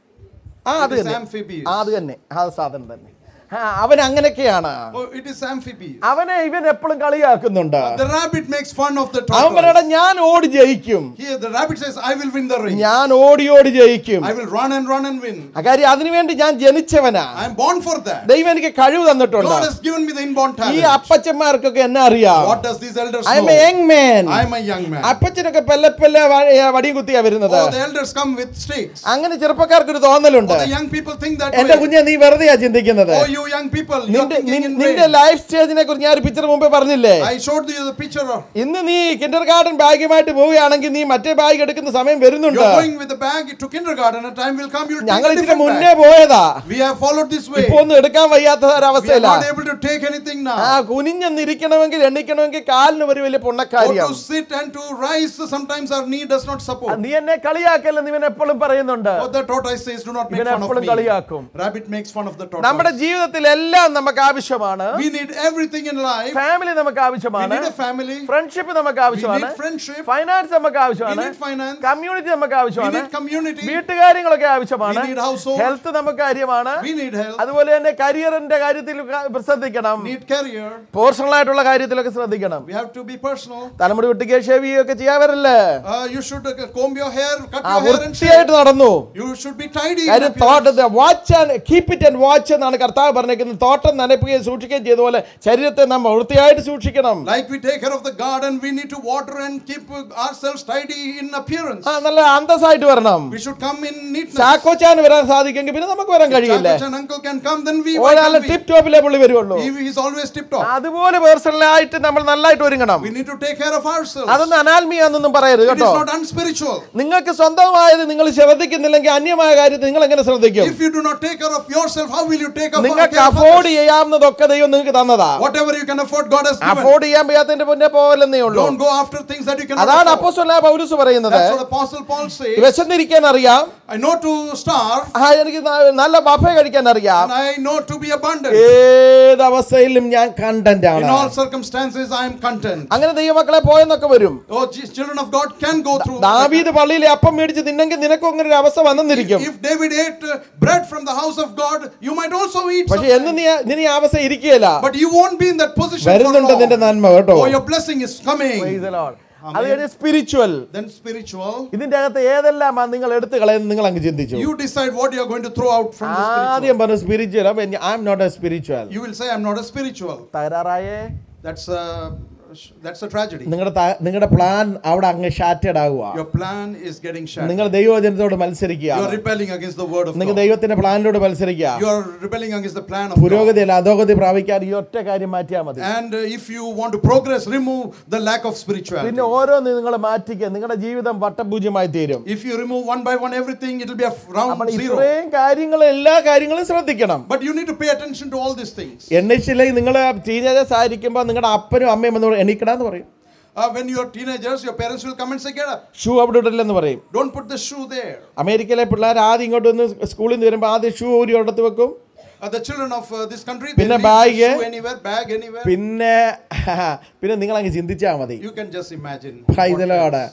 Speaker 1: ആ അത്
Speaker 2: it is
Speaker 1: തന്നെ
Speaker 2: amphibious.
Speaker 1: ആ, അത് തന്നെ ആ സാധനം തന്നെ ആ, അവൻ അങ്ങനെയൊക്കെയാണ്
Speaker 2: Oh, it is amphibious.
Speaker 1: അവനെ ഇവൻ എപ്പോഴും കളിയാക്കുന്നുണ്ട്
Speaker 2: The rabbit makes fun of the
Speaker 1: അവൻ പറയണ
Speaker 2: tortoise.
Speaker 1: ഞാൻ ഓടി ജയിക്കും
Speaker 2: Here, the rabbit says, I will win the race.
Speaker 1: ഞാൻ ഓടി ഓടി ജയിക്കും
Speaker 2: I will run and run and win.
Speaker 1: ആ കാര്യം അതിനുവേണ്ടി ഞാൻ ജനിച്ചവനാ
Speaker 2: I am born for that.
Speaker 1: ദൈവം എനിക്ക് കഴിവ് തന്നിട്ടുണ്ട്
Speaker 2: God has given me the inborn
Speaker 1: ഈ
Speaker 2: talent.
Speaker 1: അപ്പച്ചന്മാർക്കൊക്കെ എന്നെ അറിയാം
Speaker 2: What does these elders
Speaker 1: I am a
Speaker 2: know?
Speaker 1: Young man
Speaker 2: I am a young man.
Speaker 1: അപ്പച്ചനൊക്കെ പെല്ല പെല്ല വ- വടിയും കുത്തിയാ വരുന്നത്
Speaker 2: Oh, the elders come with stakes.
Speaker 1: അങ്ങനെ ചെറുപ്പക്കാർക്ക് ഒരു തോന്നലുണ്ട്
Speaker 2: Oh, the young people think that
Speaker 1: എന്റെ
Speaker 2: way.
Speaker 1: കുഞ്ഞെ നീ വെറുതെയാ ചിന്തിക്കുന്നത്
Speaker 2: Oh, you young people, you are
Speaker 1: നിന്റെ
Speaker 2: thinking in
Speaker 1: നിൻ- നിന്റെ
Speaker 2: vain.
Speaker 1: ലൈഫ് സ്റ്റേജിനെ കുറിച്ച് ഞാൻ ഒരു പിക്ചർ മുമ്പേ പറഞ്ഞില്ലേ
Speaker 2: I showed you the picture of
Speaker 1: ഇന്ന് നീ കിൻഡർ ഗാർഡൻ ബാഗുമായിട്ട് പോവുകയാണെങ്കിൽ നീ മറ്റേ ബാഗ് എടുക്കുന്ന സമയം വരുന്നുണ്ട്
Speaker 2: you're going with the bag to kindergarten. A time will come, you'll
Speaker 1: ഞങ്ങൾ
Speaker 2: take a
Speaker 1: ഇതിന്
Speaker 2: different
Speaker 1: മുന്നേ
Speaker 2: bag.
Speaker 1: പോയതാ
Speaker 2: We have followed this way.
Speaker 1: ഇപ്പൊ ഒന്നും എടുക്കാൻ വയ്യാത്ത
Speaker 2: We are
Speaker 1: ഒരവസ്ഥയില
Speaker 2: not able to take anything
Speaker 1: ആ
Speaker 2: now.
Speaker 1: കുനിഞ്ഞെന്നിരിക്കണമെങ്കിൽ എണ്ണിക്കണമെങ്കിൽ കാലിന് ഒരു വലിയ
Speaker 2: Or
Speaker 1: പൊണ്ണക്കാര്യം
Speaker 2: to sit and to rise, sometimes our knee does not support.
Speaker 1: നീ എന്നെ കളിയാക്കല്ലെന്ന് ഇവൻ എപ്പോഴും പറയുന്നുണ്ട്
Speaker 2: What the tortoise says, do not make
Speaker 1: ഇവൻ
Speaker 2: fun of
Speaker 1: എപ്പോഴും
Speaker 2: me.
Speaker 1: കളിയാക്കും
Speaker 2: Rabbit makes fun of the
Speaker 1: നമ്മുടെ
Speaker 2: tortoise.
Speaker 1: ജീവിതത്തിൽ എല്ലാം നമുക്ക് ആവശ്യമാണ്
Speaker 2: We need everything in life.
Speaker 1: Family നമുക്ക്
Speaker 2: We
Speaker 1: ആവശ്യമാണ്
Speaker 2: need a family.
Speaker 1: ഫ്രണ്ട്ഷിപ്പ് നമുക്ക് ആവശ്യമാണ്
Speaker 2: need friendship.
Speaker 1: ഫൈനാൻസ് നമുക്ക്
Speaker 2: We
Speaker 1: ആവശ്യമാണ്
Speaker 2: need finance.
Speaker 1: കമ്മ്യൂണിറ്റി നമുക്ക്
Speaker 2: We
Speaker 1: ആവശ്യമാണ്
Speaker 2: need community.
Speaker 1: വീട്ടുകാര്യങ്ങളൊക്കെ ആവശ്യമാണ്
Speaker 2: We need household.
Speaker 1: ഹെൽത്ത് നമുക്ക് കാര്യമാണ്
Speaker 2: We need health.
Speaker 1: അതുപോലെ തന്നെ കരിയറിന്റെ കാര്യത്തിൽ ക- ശ്രദ്ധിക്കണം
Speaker 2: Need career.
Speaker 1: പേഴ്സണൽ ആയിട്ടുള്ള കാര്യത്തിലൊക്കെ ശ്രദ്ധിക്കണം
Speaker 2: We have to be personal.
Speaker 1: തലമുടി വെട്ടിക്കുക ഷേവ് ചെയ്യുകയൊക്കെ ചെയ്യാവരല്ലേ
Speaker 2: Uh, you should uh, comb your hair, cut
Speaker 1: ആ
Speaker 2: your hair and
Speaker 1: വൃത്തിയായിട്ട്
Speaker 2: shave.
Speaker 1: നടന്നു
Speaker 2: You should be tidy. in
Speaker 1: കാര്യം
Speaker 2: appearance.
Speaker 1: തോട്ടത്തെ watch and keep it and watch എന്നാണ് കർത്താവ് പറഞ്ഞിരിക്കുന്നത് തോട്ടം നനയ്ക്കുകയും സൂക്ഷിക്കുകയും ചെയ്ത പോലെ ശരീരത്തെ നാം വൃത്തിയായിട്ട് സൂക്ഷിക്കണം
Speaker 2: Like we take care of the garden, we need to water and keep uh, ourselves tidy in appearance.
Speaker 1: ആ നല്ല അന്തസ്സായിട്ട് വരണം
Speaker 2: We should come in neatness.
Speaker 1: ചാക്കോച്ചാന് വരാൻ സാധിക്കുമെങ്കിൽ പിന്നെ നമുക്ക് വരാൻ കഴിയില്ലേ
Speaker 2: Chakacha and uncle can come, then we. why
Speaker 1: ഒരാൾ
Speaker 2: can't we?
Speaker 1: ടിപ്പ് ടോപ്പിലെ പുള്ളി വരുള്ളൂ
Speaker 2: He is always tip top.
Speaker 1: അതുപോലെ പേഴ്സണലായിട്ട് നമ്മൾ നന്നായിട്ട് ഒരുങ്ങണം
Speaker 2: We need to take care of ourselves.
Speaker 1: അതൊന്നും അനാത്മീയാന്നൊന്നും പറയരുത്
Speaker 2: It
Speaker 1: കേട്ടോ
Speaker 2: is not unspiritual.
Speaker 1: നിങ്ങൾക്ക് സ്വന്തമായത് നിങ്ങൾ ശ്രദ്ധിക്കുന്നില്ലെങ്കിൽ അന്യമായ കാര്യത്തിൽ നിങ്ങൾ എങ്ങനെ ശ്രദ്ധിക്കും
Speaker 2: If you do not take care of yourself, how will you take care
Speaker 1: നിങ്ങൾക്ക്
Speaker 2: of
Speaker 1: അഫോർഡ്
Speaker 2: others?
Speaker 1: ചെയ്യാവുന്നതൊക്കെ ദൈവം നിങ്ങൾക്ക് തന്നതാ
Speaker 2: Whatever you can afford, God has given.
Speaker 1: Afford ചെയ്യാൻ വയ്യാത്തതിന്റെ മുന്നേ പോകലെന്നേ ഉള്ളൂ
Speaker 2: Don't go after things that you cannot
Speaker 1: അതാണ്
Speaker 2: afford.
Speaker 1: അപ്പോസ്തലനായ പൗലൂസ് പറയുന്നത്
Speaker 2: That's what Apostle Paul says.
Speaker 1: വിശന്നിരിക്കാൻ അറിയാം
Speaker 2: I know to starve
Speaker 1: ആ, എനിക്ക് ന- നല്ല ബഫ കഴിക്കാൻ അറിയാം
Speaker 2: and I know to be abundant.
Speaker 1: ഏത് അവസ്ഥയിലും ഞാൻ കണ്ടന്റ്
Speaker 2: In
Speaker 1: ആണ്
Speaker 2: all circumstances, I am content.
Speaker 1: അങ്ങനെ ദൈവമക്കളെ പോയെന്നൊക്കെ വരും
Speaker 2: Oh, Je- children of God can go through.
Speaker 1: ദാവീദ് പള്ളിയിലെ അപ്പം മേടിച്ച് തിന്നെങ്കിൽ നിനക്കും അങ്ങനെ ഒരു അവസ്ഥ വന്നെന്നിരിക്കും
Speaker 2: If David ate uh, bread from the house of God, you might also eat.
Speaker 1: പക്ഷെ എന്ന്
Speaker 2: sometime.
Speaker 1: നീ നീ ആ അവസ്ഥ ഇരിക്കുകയില്ല
Speaker 2: But you won't be in that position for
Speaker 1: വരുന്നുണ്ട് നിന്റെ
Speaker 2: long.
Speaker 1: നന്മ കേട്ടോ
Speaker 2: Oh, your blessing is coming.
Speaker 1: Praise the Lord. അത് കഴിഞ്ഞ് സ്പിരിച്വൽ
Speaker 2: Then spiritual.
Speaker 1: ഇതിന്റെ അകത്ത് ഏതെല്ലാം നിങ്ങൾ എടുത്തു കളയുന്നത് നിങ്ങൾ അങ്ങ് ചിന്തിച്ചു
Speaker 2: You decide what you are going to throw out from the spiritual.
Speaker 1: ആദ്യം പറഞ്ഞു spiritual I am not a spiritual
Speaker 2: You will say, I'm not a spiritual.
Speaker 1: തകരാറായേ
Speaker 2: That's a, that's a tragedy.
Speaker 1: നിങ്ങളുടെ നിങ്ങളുടെ പ്ലാൻ അവിടെ അങ്ങ് shattered ആകുക
Speaker 2: Your plan is getting shattered.
Speaker 1: നിങ്ങൾ ദൈവവചനത്തോട്
Speaker 2: You
Speaker 1: മത്സരിക്കുക
Speaker 2: are rebelling against the word of
Speaker 1: നിങ്ങൾ
Speaker 2: God.
Speaker 1: ദൈവത്തിന്റെ പ്ലാനിലോട് മത്സരിക്കുക
Speaker 2: You are rebelling against the plan of God.
Speaker 1: പുരോഗതിയല്ല അധോഗതി പ്രാപിക്കാൻ ഈ ഒറ്റ കാര്യം മാറ്റിയാൽ മതി
Speaker 2: And uh, if you want to progress, remove the lack of spirituality.
Speaker 1: പിന്നെ ഓരോന്ന് നിങ്ങൾ മാറ്റിക്കുക നിങ്ങളുടെ ജീവിതം വട്ടപൂജ്യമായി തീരും
Speaker 2: If you remove one by one everything, it will be a round
Speaker 1: അപ്പോൾ
Speaker 2: zero.
Speaker 1: ഇത്രയും കാര്യങ്ങൾ എല്ലാ കാര്യങ്ങളും ശ്രദ്ധിക്കണം
Speaker 2: But you need to pay attention to all these things.
Speaker 1: എണ്ണിച്ചില്ലെങ്കിൽ നിങ്ങൾ ടീനേജേഴ്സ് ആയിരിക്കുമ്പോൾ നിങ്ങളുടെ അപ്പനും അമ്മയും എന്ന് എണീക്കടാന്ന് പറയും
Speaker 2: Uh, when you are teenagers, your parents will come and say, Get up.
Speaker 1: Shoe അവിടെ ഇടില്ലെന്ന് പറയും
Speaker 2: Don't put the shoe there.
Speaker 1: അമേരിക്കയിലെ പിള്ളേർ ആദ്യം ഇങ്ങോട്ട് വന്ന് സ്കൂളിൽ നിന്ന് വരുമ്പോൾ ആദ്യം ഷൂ ഒരു ഇടത്ത് വെക്കും
Speaker 2: Uh, the children of uh, this country, they
Speaker 1: പിന്നെ
Speaker 2: leave the
Speaker 1: bag.
Speaker 2: shoe anywhere, bag anywhere.
Speaker 1: പിന്നെ പിന്നെ നിങ്ങൾ അങ്ങ് ചിന്തിച്ചാൽ മതി
Speaker 2: You can just imagine.
Speaker 1: പൈതലോട്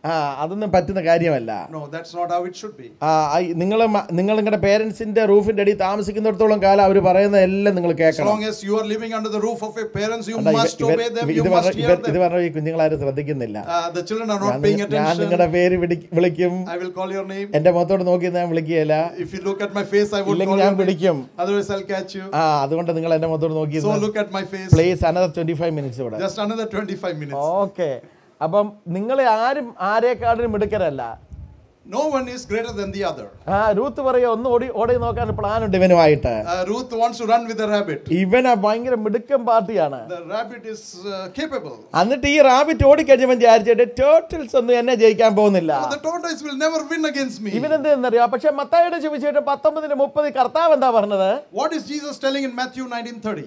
Speaker 1: ആ അതൊന്നും പറ്റുന്ന കാര്യമല്ല
Speaker 2: No, that's not how it should be.
Speaker 1: നിങ്ങൾ നിങ്ങൾ നിങ്ങളുടെ പേരൻസിന്റെ റൂഫിന്റെ അടി താമസിക്കുന്നിടത്തോളം കാലം അവർ പറയുന്ന എല്ലാം നിങ്ങൾ
Speaker 2: As
Speaker 1: കേൾക്കണം
Speaker 2: long as you are living under the roof of your parents, you
Speaker 1: കണ്ടോ, ഇവ-
Speaker 2: must
Speaker 1: ഇവർ-
Speaker 2: obey them,
Speaker 1: ഇത്
Speaker 2: you
Speaker 1: പറഞ്ഞ
Speaker 2: must hear
Speaker 1: ഇവർ- ഇത്
Speaker 2: them.
Speaker 1: പറഞ്ഞ ഈ കുഞ്ഞുങ്ങളാരും ശ്രദ്ധിക്കുന്നില്ല
Speaker 2: Uh, the children are
Speaker 1: ഞാൻ
Speaker 2: not paying
Speaker 1: നിങ്ങ- ഞാൻ
Speaker 2: attention.
Speaker 1: നിങ്ങളുടെ പേര് വിളി- വിളിക്കും
Speaker 2: I will call your name.
Speaker 1: എന്റെ മുഖത്തോട് നോക്കി ഞാൻ വിളിക്കുകയില്ല
Speaker 2: If you look at my face, I will
Speaker 1: ഇല്ലെങ്കിൽ
Speaker 2: call
Speaker 1: ഞാൻ
Speaker 2: your name.
Speaker 1: വിളിക്കും
Speaker 2: Otherwise, I'll catch you.
Speaker 1: ആ അതുകൊണ്ട് നിങ്ങൾ എന്റെ മുഖത്തോട് നോക്കി
Speaker 2: So look at my face.
Speaker 1: Please another twenty five minutes ഇവിടെ
Speaker 2: Just another 25 minutes.
Speaker 1: ഓക്കെ അപ്പം നിങ്ങളെ ആരും ആരെക്കാട്ടിലും മിടുക്കരല്ല
Speaker 2: No one is greater than the other.
Speaker 1: ആ രൂത്ത് പറയുക ഒന്ന് ഓടി ഓടി നോക്കാൻ പ്ലാൻ ഉണ്ട് ഇവനുമായിട്ട്
Speaker 2: Uh, Ruth wants to run with the rabbit.
Speaker 1: ഇവനാ ഭയങ്കര മിടുക്കൻ പാർട്ടിയാണ്
Speaker 2: The rabbit is uh, capable.
Speaker 1: എന്നിട്ട് ഈ റാബിറ്റ് ഓടിക്കഴിഞ്ഞവൻ വിചാരിച്ചിട്ട് ടോട്ടൽസ് ഒന്നും എന്നെ ജയിക്കാൻ പോകുന്നില്ല
Speaker 2: The tortoise will never win against me.
Speaker 1: ഇവനെന്ത് എന്നറിയാം പക്ഷെ മത്തായിയുടെ സുവിശേഷം പത്തൊമ്പതിന് മുപ്പത് കർത്താവ് എന്താ പറഞ്ഞത്
Speaker 2: What is Jesus telling in Matthew 19:30?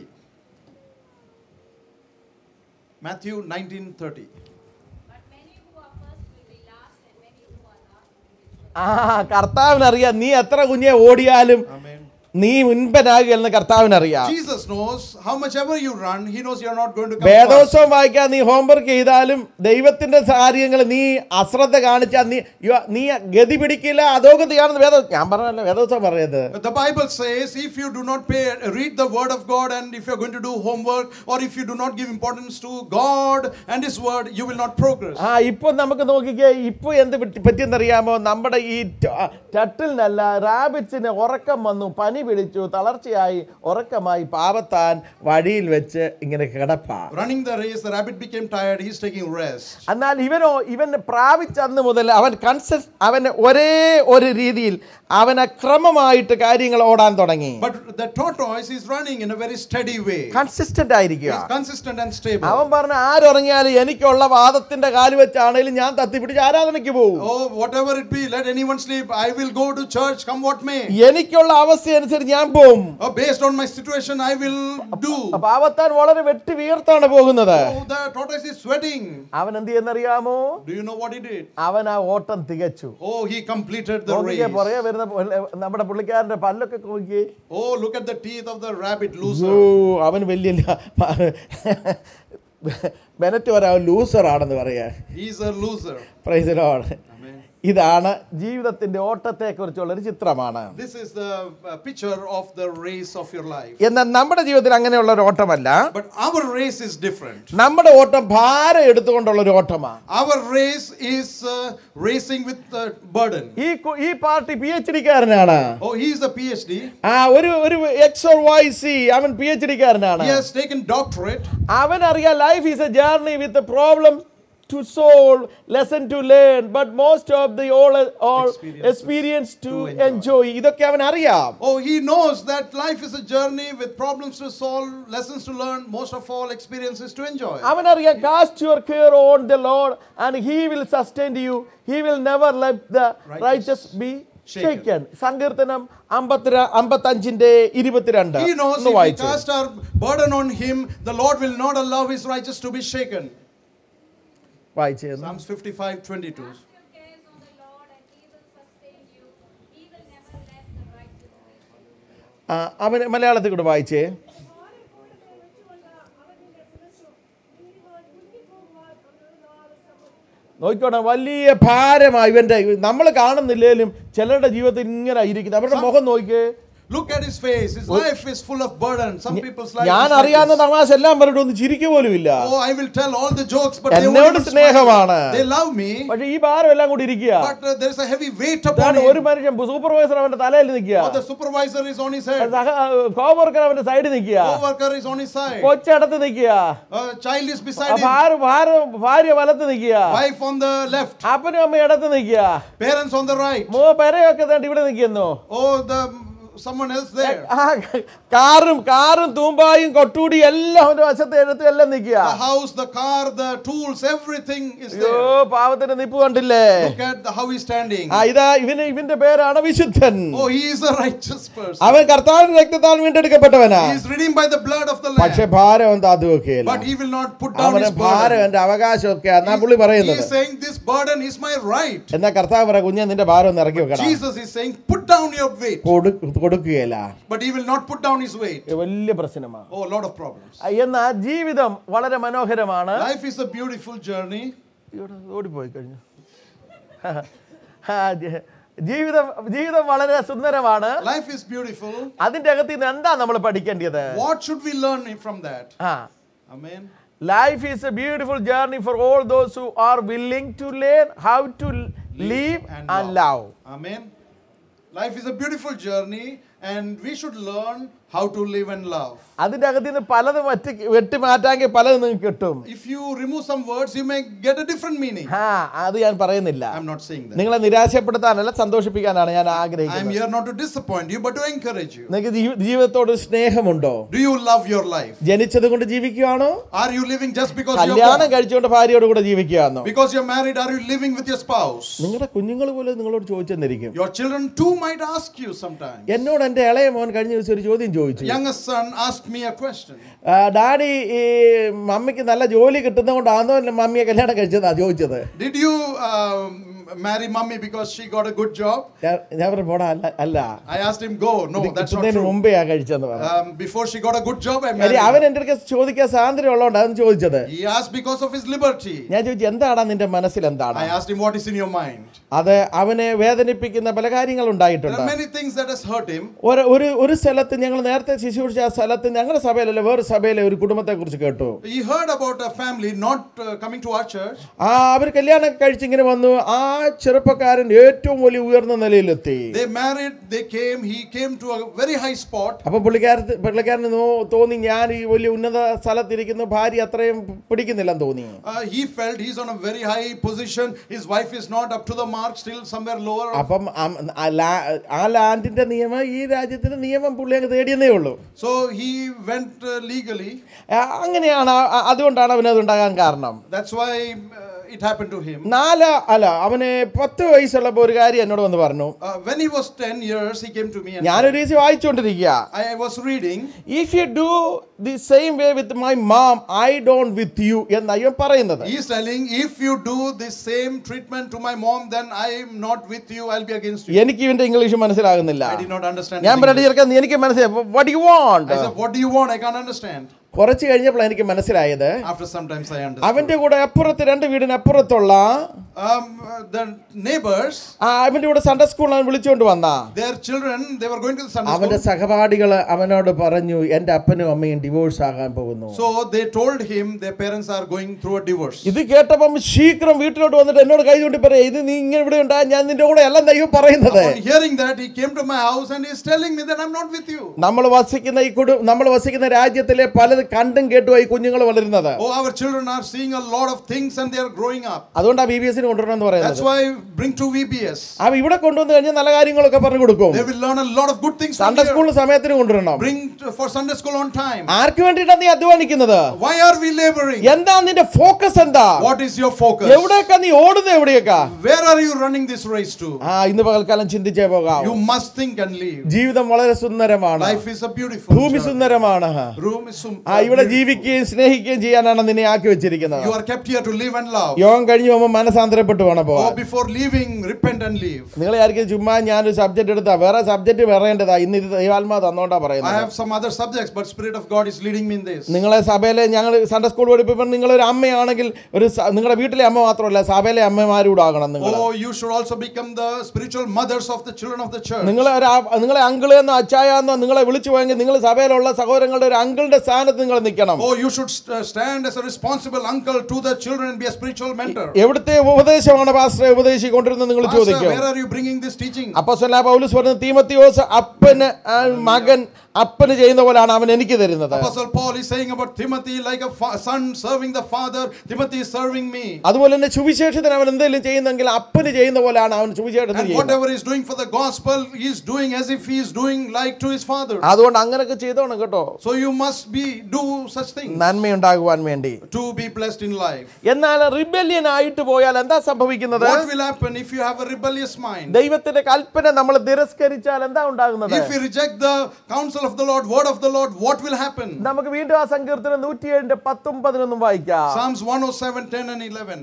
Speaker 2: Matthew 19:30.
Speaker 5: But many who are first will be last, and many who are last will be first.
Speaker 1: ആ കർത്താവിനറിയാം നീ എത്ര കുഞ്ഞെ ഓടിയാലും
Speaker 2: Amen.
Speaker 1: നീ മുൻപനാകുകയെന്ന് കർത്താവിനറിയാം
Speaker 2: Jesus knows how much ever you run, he knows you're not going to come first.
Speaker 1: വേദോത്സവം വായിക്കാൻ നീ homework ചെയ്താലും ദൈവത്തിന്റെ കാര്യങ്ങൾ നീ അശ്രദ്ധ കാണിച്ചാൽ നീ യു- നീ ഗതി പിടിക്കില്ല അധോഗതിയാണെന്ന് വേദ ഞാൻ പറഞ്ഞല്ലോ വേദോത്സവം പറയുന്നത്
Speaker 2: But The Bible says if you do not pay, read the word of God and if you're going to do homework or if you do not give importance to God and His word, you will not progress.
Speaker 1: ആ ഇപ്പൊ നമുക്ക് നോക്കിക്കേ ഇപ്പൊ എന്ത് പറ്റി- പറ്റിയെന്നറിയാമോ നമ്മുടെ ഈ ടട്ടിലിനല്ല റാബിറ്റ്സിന് ഉറക്കം വന്നു പനി പിടിച്ചു തളർച്ചയായി ഉറക്കമായി പാവത്താൻ വഴിയിൽ വെച്ച് ഇങ്ങനെ കിടപ്പാ
Speaker 2: Running the race, the rabbit became tired, he's taking rest.
Speaker 1: എന്നാൽ ഇവനോ ഇവൻ പ്രാപിച്ച അന്ന് മുതൽ അവൻ കൺസസ് അവന് ഒരേ ഒരു രീതിയിൽ അവന് ക്രമമായിട്ട് കാര്യങ്ങൾ ഓടാൻ തുടങ്ങി
Speaker 2: But the tortoise is running in a very steady way.
Speaker 1: Consistent ആയിരിക്കുക
Speaker 2: He's consistent and stable.
Speaker 1: അവൻ പറഞ്ഞ ആരുറങ്ങിയാലും എനിക്കുള്ള വാദത്തിന്റെ കാല് വെച്ചാണേലും ഞാൻ തത്തിപ്പിടിച്ച് ആരാധനയ്ക്ക് പോകും
Speaker 2: Oh, whatever it be, let anyone sleep. I will go to church, come what may.
Speaker 1: എനിക്കുള്ള അവസ്ഥ അനുസരിച്ച് ഞാൻ പോകും
Speaker 2: Oh, based on my situation, I will do.
Speaker 1: പാവത്താൻ വളരെ വെട്ടി വീർത്താണ് പോകുന്നത്
Speaker 2: Oh, the tortoise is sweating.
Speaker 1: അവൻ എന്ത് ചെയ്യുന്നറിയാമോ
Speaker 2: Do you know what he did?
Speaker 1: അവൻ ആ ഓട്ടം തികച്ചു
Speaker 2: Oh, he completed the
Speaker 1: നോക്കിക്കേ
Speaker 2: race.
Speaker 1: പുറകെ വരുന്ന പുള്ള- നമ്മുടെ പുള്ളിക്കാരന്റെ പല്ലൊക്കെ നോക്കിയേ
Speaker 2: Oh, look at the teeth of the rabbit
Speaker 1: oh
Speaker 2: loser.
Speaker 1: അവൻ വലിയ ബെനറ്റ് പറയാ ലൂസർ ആണെന്ന് പറയാ
Speaker 2: He's a loser.
Speaker 1: പ്രൈസിലോട്
Speaker 2: Amen.
Speaker 1: ഇതാണ് ജീവിതത്തിന്റെ ഓട്ടത്തെ കുറിച്ചുള്ള ഒരു ചിത്രമാണ്
Speaker 2: This is the uh, picture of the race of your life.
Speaker 1: എന്നാൽ നമ്മുടെ ജീവിതത്തിൽ അങ്ങനെയുള്ള ഒരു ഓട്ടമല്ല
Speaker 2: But our race is different.
Speaker 1: നമ്മുടെ ഓട്ടം ഭാരം എടുത്തുകൊണ്ടുള്ള ഒരു ഓട്ടമാണ്
Speaker 2: Our race is uh, racing with uh, burden.
Speaker 1: ഈ കു- ഈ പാർട്ടി പി എച്ച് ഡിക്കാരനാണ്
Speaker 2: Oh, he is a PhD.
Speaker 1: ആ ഒരു ഒരു എക്സ് ഓർ വൈ സി അവൻ പി എച്ച് ഡിക്കാരനാണ്
Speaker 2: He has taken doctorate.
Speaker 1: അവൻ അറിയാം life is a journey with problem to solve lesson to learn but most of the all all
Speaker 2: Experiences
Speaker 1: experience to
Speaker 2: to enjoy.
Speaker 1: Enjoy ഇതൊക്കെ അവൻ അറിയാം
Speaker 2: Oh, he knows that life is a journey with problems to solve, lessons to learn, most of all, experiences to enjoy.
Speaker 1: അവൻ അറിയാം cast your care on the Lord and he will sustain you he will never let the righteous be shaken സങ്കീർത്തനം അമ്പത്തി അമ്പത്തഞ്ചിന്റെ ഇരുപത്തിരണ്ട്
Speaker 2: He knows
Speaker 1: ഒന്ന്
Speaker 2: if we
Speaker 1: വായിച്ചേ.
Speaker 2: cast our burden on him, the Lord will not allow his righteous to be shaken.
Speaker 1: വായിച്ചേ ഒന്ന്.
Speaker 2: Psalms 55 22.
Speaker 5: Cast your cares on the Lord, and He will sustain you. He will never let the righteous be shaken.
Speaker 1: ആ, അവന് മലയാളത്തിൽ കൂടെ വായിച്ചേ
Speaker 4: ഭാരം പോലെ വെച്ചുകൊണ്ട് അവൻ നിന്നെ സുരക്ഷ നീതിമാൻ മുങ്ങിപ്പോകുവാൻ അവനോട് സമ്മതിക്കും
Speaker 1: നോക്കിക്കോട്ടെ വലിയ ഭാരമായി ഇവന്റെ നമ്മൾ കാണുന്നില്ലേലും ചിലരുടെ ജീവിതത്തിൽ ഇങ്ങനെ ഇരിക്കുന്നത് അവരുടെ മുഖം നോക്കിയേ
Speaker 2: Look at his face. His life is full of burden. Some people's life
Speaker 1: ഞാൻ
Speaker 2: is like
Speaker 1: അറിയാവുന്ന
Speaker 2: this.
Speaker 1: തമാശ എല്ലാം പറഞ്ഞിട്ട് ഒന്ന് ചിരിക്കുക പോലും ഇല്ല
Speaker 2: Oh, I will tell all the jokes, but they won't
Speaker 1: എന്നോട്
Speaker 2: even smile.
Speaker 1: സ്നേഹമാണ്.
Speaker 2: They love me,
Speaker 1: പക്ഷെ ഈ ഭാരം എല്ലാം കൂടി ഇരിക്കുക
Speaker 2: but uh, there's a heavy weight upon
Speaker 1: ഇതാണ് ഒരു
Speaker 2: him.
Speaker 1: മനുഷ്യൻ സൂപ്പർവൈസർ അവന്റെ തലയിൽ നിൽക്കുക
Speaker 2: Oh, the supervisor is on his head.
Speaker 1: സഹ കോവർക്കർ അവന്റെ സൈഡിൽ നിൽക്കുക
Speaker 2: Co-worker is on his side.
Speaker 1: കൊച്ചടത്ത് നിൽക്കുക
Speaker 2: A child is
Speaker 1: ആ
Speaker 2: beside him.
Speaker 1: ഭാര- ഭാര- ഭാര്യ വലത്ത് നിൽക്കുക
Speaker 2: Wife on the left.
Speaker 1: അപ്പനും അമ്മയും ഇടത്ത് നിൽക്കുക
Speaker 2: Parents on the right.
Speaker 1: മോ പെരയൊക്കെ ദാണ്ട് ഇവിടെ നിൽക്കുന്നു
Speaker 2: Oh, the someone else there.
Speaker 1: ആ കാറും കാറും തൂമ്പായും കൊട്ടൂടി എല്ലാം അവന്റെ വശത്ത് എടുത്ത് എല്ലാം നിൽക്കുക
Speaker 2: The house, the car, the tools, everything is
Speaker 1: അയ്യോ
Speaker 2: there.
Speaker 1: പാവത്തിന്റെ നിപ്പ് കണ്ടില്ലേ
Speaker 2: Look at the, how he's standing.
Speaker 1: ആ ഇതാ ഇവന് ഇവന്റെ പേരാണ് വിശുദ്ധൻ
Speaker 2: Oh, he is a righteous person.
Speaker 1: അവൻ കർത്താവിന്റെ രക്തത്താൽ വീണ്ടെടുക്കപ്പെട്ടവനാ
Speaker 2: He is redeemed by the blood of the
Speaker 1: പക്ഷെ
Speaker 2: Lamb.
Speaker 1: ഭാരം അവൻ താത്തു വെക്കുകയില്ല
Speaker 2: But he will not put down
Speaker 1: അവന്
Speaker 2: his
Speaker 1: ഭാരം
Speaker 2: burden.
Speaker 1: എന്റെ അവകാശമൊക്കെ എന്നാ പുള്ളി
Speaker 2: He
Speaker 1: പറയുന്നത്
Speaker 2: is saying, This burden is my right.
Speaker 1: എന്നാ കർത്താവ് പറ കുഞ്ഞെ നിന്റെ ഭാരം ഒന്ന് ഇറക്കി വെക്കണം
Speaker 2: Jesus is saying, Put down your weight.
Speaker 1: കൊടു- കൊടുക്കുകയില്ല
Speaker 2: But he will not put down his weight.
Speaker 1: ഇത് വലിയ പ്രശ്നമാണ്
Speaker 2: Oh, a lot of problems.
Speaker 1: ആ, എന്നാൽ ജീവിതം വളരെ മനോഹരമാണ്
Speaker 2: Life is a beautiful journey.
Speaker 1: ഇവിടെ ഓടിപ്പോയി കഴിഞ്ഞു ആ, ജ- ജീവിതം ജീവിതം വളരെ സുന്ദരമാണ്
Speaker 2: Life is beautiful.
Speaker 1: അതിന്റെ അകത്ത് നിന്ന് എന്താ നമ്മൾ പഠിക്കേണ്ടത്
Speaker 2: What should we learn from that?
Speaker 1: ആ
Speaker 2: Amen.
Speaker 1: Life is a beautiful journey for all those who are willing to learn how to live
Speaker 2: and
Speaker 1: and love
Speaker 2: Amen. Life is a beautiful journey, and we should learn how to live and love.
Speaker 1: അതിന്റെ അകത്ത് നിന്ന് പലതും വെട്ടി വെട്ടി മാറ്റാമെങ്കിൽ പലതും നിങ്ങൾക്ക് കിട്ടും
Speaker 2: If you remove some words, you may get a different meaning.
Speaker 1: ആ അത് ഞാൻ പറയുന്നില്ല
Speaker 2: I'm not saying that.
Speaker 1: നിങ്ങളെ നിരാശപ്പെടുത്താനല്ല സന്തോഷിപ്പിക്കാനാണ് ഞാൻ
Speaker 2: I'm
Speaker 1: ആഗ്രഹിക്കുന്നത്
Speaker 2: here not to disappoint you, but to encourage you.
Speaker 1: നിങ്ങൾക്ക് ജീവ- ജീവിതത്തോട് സ്നേഹമുണ്ടോ
Speaker 2: Do you love your life?
Speaker 1: ജനിച്ചത് കൊണ്ട് ജീവിക്കുകയാണോ
Speaker 2: Are you living just because you're
Speaker 1: കല്യാണം
Speaker 2: born?
Speaker 1: കഴിച്ചുകൊണ്ട് ഭാര്യയോട് കൂടെ ജീവിക്കുകയാണോ
Speaker 2: Because you're married, are you living with your spouse?
Speaker 1: നിങ്ങളുടെ കുഞ്ഞുങ്ങൾ പോലും നിങ്ങളോട് ചോദിച്ചെന്നിരിക്കും
Speaker 2: Your children too might ask you sometimes.
Speaker 1: എന്നോട് എൻ്റെ ഇളയ മോൻ കഴിഞ്ഞ ദിവസം ഒരു ചോദ്യം ചോദിച്ചു
Speaker 2: Youngest son asked me a question.
Speaker 1: ആ, ഡാഡി ഈ മമ്മിക്ക് നല്ല ജോലി കിട്ടുന്നതുകൊണ്ടാണോ അല്ല മമ്മിയെ കല്യാണം കഴിച്ചതാ ചോദിച്ചത്
Speaker 2: Did you um, marry mommy because she got a good job?
Speaker 1: ഞാൻ- ഞാൻ പറഞ്ഞു പോടാ അല്ല അല്ല
Speaker 2: I asked him, go. No,
Speaker 1: ഇത്
Speaker 2: that's not
Speaker 1: കിട്ടുന്നതിന്
Speaker 2: true.
Speaker 1: മുമ്പേ ആ കഴിച്ചെന്ന് പറഞ്ഞു
Speaker 2: Um, before she got a good job, I
Speaker 1: കാര്യം
Speaker 2: married
Speaker 1: അവൻ
Speaker 2: her.
Speaker 1: എൻ്റെ അടുത്ത് ചോദിക്കാൻ സ്വാതന്ത്ര്യം ഉള്ളതുകൊണ്ട് അതെന്ന് ചോദിച്ചത്
Speaker 2: He asked because of his liberty.
Speaker 1: ഞാൻ ചോദിച്ചു എന്താടാ നിന്റെ മനസ്സിൽ എന്താണ്
Speaker 2: I asked him, what is in your mind?
Speaker 1: അത് അവനെ വേദനിപ്പിക്കുന്ന പല കാര്യങ്ങൾ
Speaker 2: There
Speaker 1: ഉണ്ടായിട്ടുണ്ട്
Speaker 2: are many things that has hurt him.
Speaker 1: ഒരു ഒരു ഒരു സ്ഥലത്ത് ഞങ്ങൾ നേരത്തെ ശിശുപിടിച്ച ആ സ്ഥലത്ത് ഞങ്ങളുടെ സഭയിലല്ല വേറെ സഭയിലെ ഒരു കുടുംബത്തെ കുറിച്ച് കേട്ടു
Speaker 2: He heard about a family not uh, coming to our church.
Speaker 1: ആ അവർ കല്യാണം കഴിച്ചിങ്ങനെ വന്നു ആ ചെറുപ്പക്കാരൻ ഏറ്റവും വലിയ ഉയർന്ന നിലയിലെത്തി
Speaker 2: They married, they came, he came to a very high spot.
Speaker 1: അപ്പൊ പുള്ളിക്കാരത്ത് പുള്ളിക്കാരന് നോ- തോന്നി ഞാൻ ഈ വലിയ ഉന്നത സ്ഥലത്തിരിക്കുന്ന ഭാര്യ അത്രയും പിടിക്കുന്നില്ലെന്ന് തോന്നി
Speaker 2: Uh, he felt he's on a very high position. His wife is not up to the mark, still somewhere lower.
Speaker 1: അപ്പം അം- ആ ലാ- ആ ലാൻഡിന്റെ നിയമം ഈ രാജ്യത്തിന്റെ നിയമം പുള്ളി അങ്ങ് തേടിയെന്നേ ഉള്ളൂ
Speaker 2: So he went uh, legally.
Speaker 1: ആ, അങ്ങനെയാണ് ആ- ആ- അതുകൊണ്ടാണ് അവനത് ഉണ്ടാകാൻ കാരണം
Speaker 2: That's why uh, it happened to him.
Speaker 1: നാല് അല്ല അവന് പത്ത് വയസ്സുള്ളപ്പോൾ ഒരു കാര്യം എന്നോട് വന്ന് പറഞ്ഞു
Speaker 2: Uh, when he was 10 years, he came to me and
Speaker 1: ഞാനൊരു ദിവസം വായിച്ചുകൊണ്ടിരിക്കുക
Speaker 2: I was reading.
Speaker 1: If you do the same way with my mom I don't with you എന്നാണ് ഇവൻ പറയുന്നത്
Speaker 2: He's telling, if you do the same treatment to my mom, then I am not with you, I'll be against you.
Speaker 1: എനിക്ക് ഇവന്റെ English മനസ്സിലാകുന്നില്ല
Speaker 2: I did not understand.
Speaker 1: ഞാൻ
Speaker 2: his
Speaker 1: പറഞ്ഞു
Speaker 2: English.
Speaker 1: ചേർക്കാൻ എനിക്ക് മനസ്സിലായി what you want
Speaker 2: I said, what do you want? I can't understand.
Speaker 1: കുറച്ച് കഴിഞ്ഞപ്പോൾ എനിക്ക് മനസ്സിലായത്
Speaker 2: After some times I understood.
Speaker 1: അവന്റെ കൂടെ അപ്പുറത്ത് രണ്ട് വീടിന് അപ്പുറത്തുള്ള
Speaker 2: Um, uh, the neighbors,
Speaker 1: ആ, അവന്റെ കൂടെ സൺഡേ സ്കൂളിൽ അവൻ വിളിച്ചുകൊണ്ട് വന്ന
Speaker 2: their children, they were going to the Sunday
Speaker 1: അവന്റെ
Speaker 2: school.
Speaker 1: സഹപാഠികൾ അവനോട് പറഞ്ഞു എന്റെ അപ്പനും അമ്മയും ഡിവോഴ്സ് ആകാൻ പോകുന്നു
Speaker 2: So they told him their parents are going through a divorce.
Speaker 1: ഇത് കേട്ടപ്പം ശീഘ്രം വീട്ടിലോട്ട് വന്നിട്ട് എന്നോട് കൈ കൊണ്ട് പറയാം ഇത് നീ ഇങ്ങനെ ഇവിടെ ഉണ്ടാ ഞാൻ നിന്റെ കൂടെ എല്ലാം ദൈവം പറയുന്നത്
Speaker 2: Upon hearing that, he came to my house and he's telling me that I'm not with you.
Speaker 1: നമ്മൾ വസിക്കുന്ന ഈ കുടു നമ്മൾ വസിക്കുന്ന രാജ്യത്തിലെ പലത് കണ്ടും കേട്ടുമായി കുഞ്ഞുങ്ങൾ വളരുന്നത്
Speaker 2: Oh, our children are seeing a lot of things and they are growing up.
Speaker 1: അതുകൊണ്ടാണ് ബി ബി എസിന് കൊണ്ടുവരണം എന്ന്
Speaker 2: That's
Speaker 1: പറയുന്നത്
Speaker 2: why bring to VBS.
Speaker 1: അവ ഇവിടെ കൊണ്ടുവന്ന് കഴിഞ്ഞാൽ നല്ല കാര്യങ്ങളൊക്കെ പറഞ്ഞു കൊടുക്കും
Speaker 2: They will learn a lot of good things from
Speaker 1: Sunday
Speaker 2: here.
Speaker 1: സ്കൂളിൽ സമയത്തിന് കൊണ്ടുവരണം
Speaker 2: Bring to, for Sunday school on time.
Speaker 1: ആർക്ക് വേണ്ടിയിട്ടാണ് നീ അധ്വാനിക്കുന്നത്
Speaker 2: Why are we laboring?
Speaker 1: എന്താ നിന്റെ ഫോക്കസ് എന്താ
Speaker 2: What is your focus?
Speaker 1: എവിടെയൊക്കെ നീ ഓടുന്നത് എവിടെയൊക്കെ
Speaker 2: Where are you running this race to?
Speaker 1: ആ ഇന്ന് പകൽക്കാലം ചിന്തിച്ചേ പോകാം
Speaker 2: You must think and live.
Speaker 1: ജീവിതം വളരെ സുന്ദരമാണ്
Speaker 2: Life is a beautiful
Speaker 1: ഭൂമി
Speaker 2: journey.
Speaker 1: സുന്ദരമാണ്
Speaker 2: Room is sum-
Speaker 1: ആ ഇവിടെ ജീവിക്കുകയും സ്നേഹിക്കുകയും ചെയ്യാനാണ് നിന്നെ ആക്കി വെച്ചിരിക്കുന്നത്
Speaker 2: You are kept here to live and love.
Speaker 1: യോഗം കഴിഞ്ഞ് പോകുമ്പോൾ മനസാന്തരപ്പെട്ട് വേണം
Speaker 2: Oh,
Speaker 1: പോവാൻ
Speaker 2: before leaving, repent and leave.
Speaker 1: നിങ്ങളെ ആയിരിക്കും ചുമ്മാ ഞാനൊരു സബ്ജക്ട് എടുത്താ വേറെ സബ്ജക്ട് പറയേണ്ടതാ ഇന്ന് ഇത് ദൈവാത്മാ തന്നോണ്ടാ
Speaker 2: I
Speaker 1: പറയുന്നത്
Speaker 2: have some other subjects, but Spirit of God is leading me in this.
Speaker 1: നിങ്ങളെ സഭയിലെ ഞങ്ങൾ സൺഡേ സ്കൂൾ പഠിപ്പിക്കുമ്പോൾ നിങ്ങളൊരു അമ്മയാണെങ്കിൽ ഒരു സ- നിങ്ങളുടെ വീട്ടിലെ അമ്മ മാത്രമല്ല സഭയിലെ അമ്മമാരൂടെ ആകണം നിങ്ങൾ
Speaker 2: Oh, you should also become the spiritual mothers of the children of the church.
Speaker 1: നിങ്ങളെ ഒരു ആ- നിങ്ങളെ അങ്കിളെന്നോ അച്ചായെന്നോ നിങ്ങളെ വിളിച്ചു പോയെങ്കിൽ നിങ്ങൾ സഭയിലുള്ള സഹോദരങ്ങളുടെ ഒരു അങ്കിളിന്റെ സ്ഥാനത്ത് നിങ്ങൾ നിൽക്കണം
Speaker 2: Oh, you should st- stand as a responsible uncle to the children and be a spiritual mentor.
Speaker 1: എവിടുത്തെ ഉപദേശമാണ് പാസ്റ്ററെ ഉപദേശിക്കൊണ്ടിരുന്നത് നിങ്ങൾ
Speaker 2: Pastor,
Speaker 1: ചോദിക്കും
Speaker 2: where are you bringing this teaching?
Speaker 1: അപ്പോസ്തലനായ പൗലോസ് പറഞ്ഞു തീമത്തിയോസ് അപ്പന് ആ, മകൻ അപ്പന് ചെയ്യുന്ന പോലാണ് അവൻ എനിക്ക് തരുന്നത്
Speaker 2: Apostle Paul is saying about Timothy, like a fa- son serving the father, Timothy is serving me.
Speaker 1: അതുപോലെ തന്നെ സുവിശേഷത്തിന് അവൻ എന്തെങ്കിലും ചെയ്യുന്നെങ്കിൽ അപ്പന് ചെയ്യുന്ന പോലാണ് അവൻ സുവിശേഷത്തിന്
Speaker 2: And
Speaker 1: ചെയ്യുന്നത്
Speaker 2: whatever he's doing for the gospel, he's doing as if he is doing like to his father.
Speaker 1: അതുകൊണ്ട് അങ്ങനെയൊക്കെ ചെയ്തോണം കേട്ടോ
Speaker 2: So you must be do such things
Speaker 1: നന്മയുണ്ടാകുവാൻ വേണ്ടി
Speaker 2: to be blessed in life.
Speaker 1: എന്നാൽ റിബല്യൻ ആയിട്ട് പോയാൽ എന്താ സംഭവിക്കുന്നത്
Speaker 2: What will happen if you have a rebellious mind?
Speaker 1: ദൈവത്തിന്റെ കൽപ്പന നമ്മൾ തിരസ്കരിച്ചാൽ എന്താ ഉണ്ടാകുന്നത്
Speaker 2: If we reject the counsel of the Lord, word of the Lord, what will happen?
Speaker 1: നമുക്ക് വീണ്ടും ആ സങ്കീർത്തനം നൂറ്റിയേഴിന്റെ പത്തും പതിനൊന്നും വായിക്കാം
Speaker 2: Psalms 107, 10 and 11.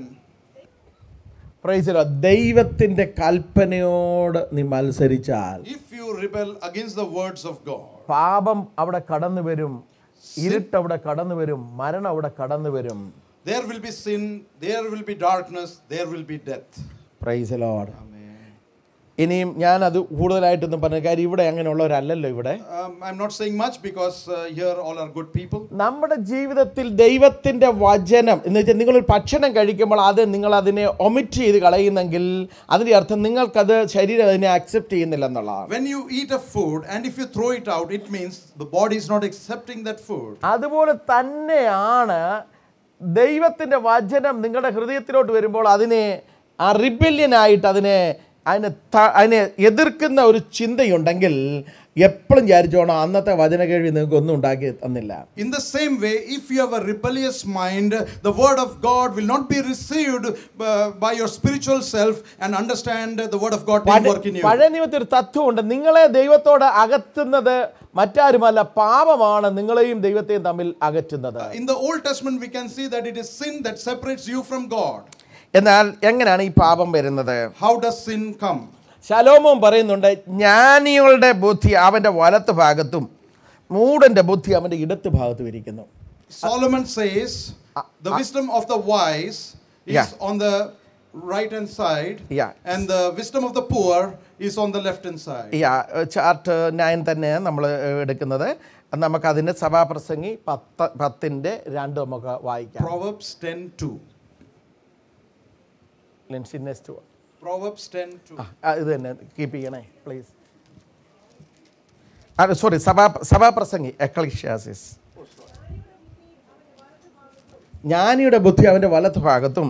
Speaker 1: Praise the Lord. ദൈവത്തിന്റെ കൽപ്പനയോട് നീ മത്സരിച്ചാൽ
Speaker 2: If you rebel against the words of God,
Speaker 1: പാപം അവിടെ കടന്നു വരും ഇരുട്ട് അവിടെ കടന്നു വരും മരണം അവിടെ കടന്നു വരും
Speaker 2: there will be sin, there will be darkness, there will be death.
Speaker 1: Praise Lord ഇനിയും ഞാനത് കൂടുതലായിട്ടൊന്നും പറഞ്ഞ കാര്യം ഇവിടെ അങ്ങനെയുള്ളവരല്ലല്ലോ ഇവിടെ
Speaker 2: Um, I'm not saying much because uh, here all are good people.
Speaker 1: നമ്മുടെ ജീവിതത്തിൽ ദൈവത്തിൻ്റെ വചനം എന്ന് വെച്ചാൽ നിങ്ങളൊരു ഭക്ഷണം കഴിക്കുമ്പോൾ അത് നിങ്ങൾ അതിനെ ഒമിറ്റ് ചെയ്ത് കളയുന്നെങ്കിൽ അതിൻ്റെ അർത്ഥം നിങ്ങൾക്കത് ശരീരം അതിനെ അക്സെപ്റ്റ് ചെയ്യുന്നില്ല എന്നുള്ളതാണ്
Speaker 2: When you eat a food and if you throw it out, it means the body is not accepting that food.
Speaker 1: അതുപോലെ തന്നെയാണ് ദൈവത്തിൻ്റെ വചനം നിങ്ങളുടെ ഹൃദയത്തിലോട്ട് വരുമ്പോൾ അതിനെ ആ റിബല്യനായിട്ട് അതിനെ അതിനെ ത- അതിനെ എതിർക്കുന്ന ഒരു ചിന്തയുണ്ടെങ്കിൽ എപ്പോഴും വിചാരിച്ചോണം അന്നത്തെ വചന കേൾവി നിങ്ങൾക്ക് ഒന്നും ഉണ്ടാക്കി തന്നില്ല
Speaker 2: In the same way, if you have a rebellious mind, the word of God will not be received uh, by your spiritual self and understand the word of God didn't work in you.
Speaker 1: പഴയ നിയമത്തിൽ ഒരു തത്വമുണ്ട് നിങ്ങളെ ദൈവത്തോട് അകറ്റുന്നത് മറ്റാരുമല്ല പാപമാണ് നിങ്ങളെയും ദൈവത്തെയും തമ്മിൽ അകറ്റുന്നത്
Speaker 2: In the Old Testament, we can see that it is sin that separates you from God.
Speaker 1: എന്നാൽ എങ്ങനെയാണ് ഈ പാപം വരുന്നത്
Speaker 2: How does sin come?
Speaker 1: ശലോമോൻ പറയുന്നുണ്ട് ജ്ഞാനികളുടെ ബുദ്ധി അവൻ്റെ വലത്ത് ഭാഗത്തും മൂടൻ്റെ ബുദ്ധി അവൻ്റെ ഇടത്ത് ഭാഗത്തും ഇരിക്കുന്നു
Speaker 2: Solomon says, the wisdom of the wise is
Speaker 1: Yeah.
Speaker 2: on the right hand side,
Speaker 1: Yeah.
Speaker 2: and the wisdom of the poor is on the left hand side.
Speaker 1: ഈ ചാർട്ട് നയൻ തന്നെ നമ്മൾ എടുക്കുന്നത് നമുക്കതിൻ്റെ സഭാപ്രസംഗി പത്ത് പത്തിൻ്റെ രണ്ട് നമുക്ക് വായിക്കാം
Speaker 2: Proverbs 10 2.
Speaker 1: Lincy next
Speaker 2: Proverbs 10 2.
Speaker 1: ആ ഇത് തന്നെ കീപ്പ് ചെയ്യണേ പ്ലീസ് ആ സോറി സഭാ സഭാപ്രസംഗി എക്ലിഷ്യാസിസ് ജ്ഞാനിയുടെ ബുദ്ധി അവൻ്റെ വലത്ത് ഭാഗത്തും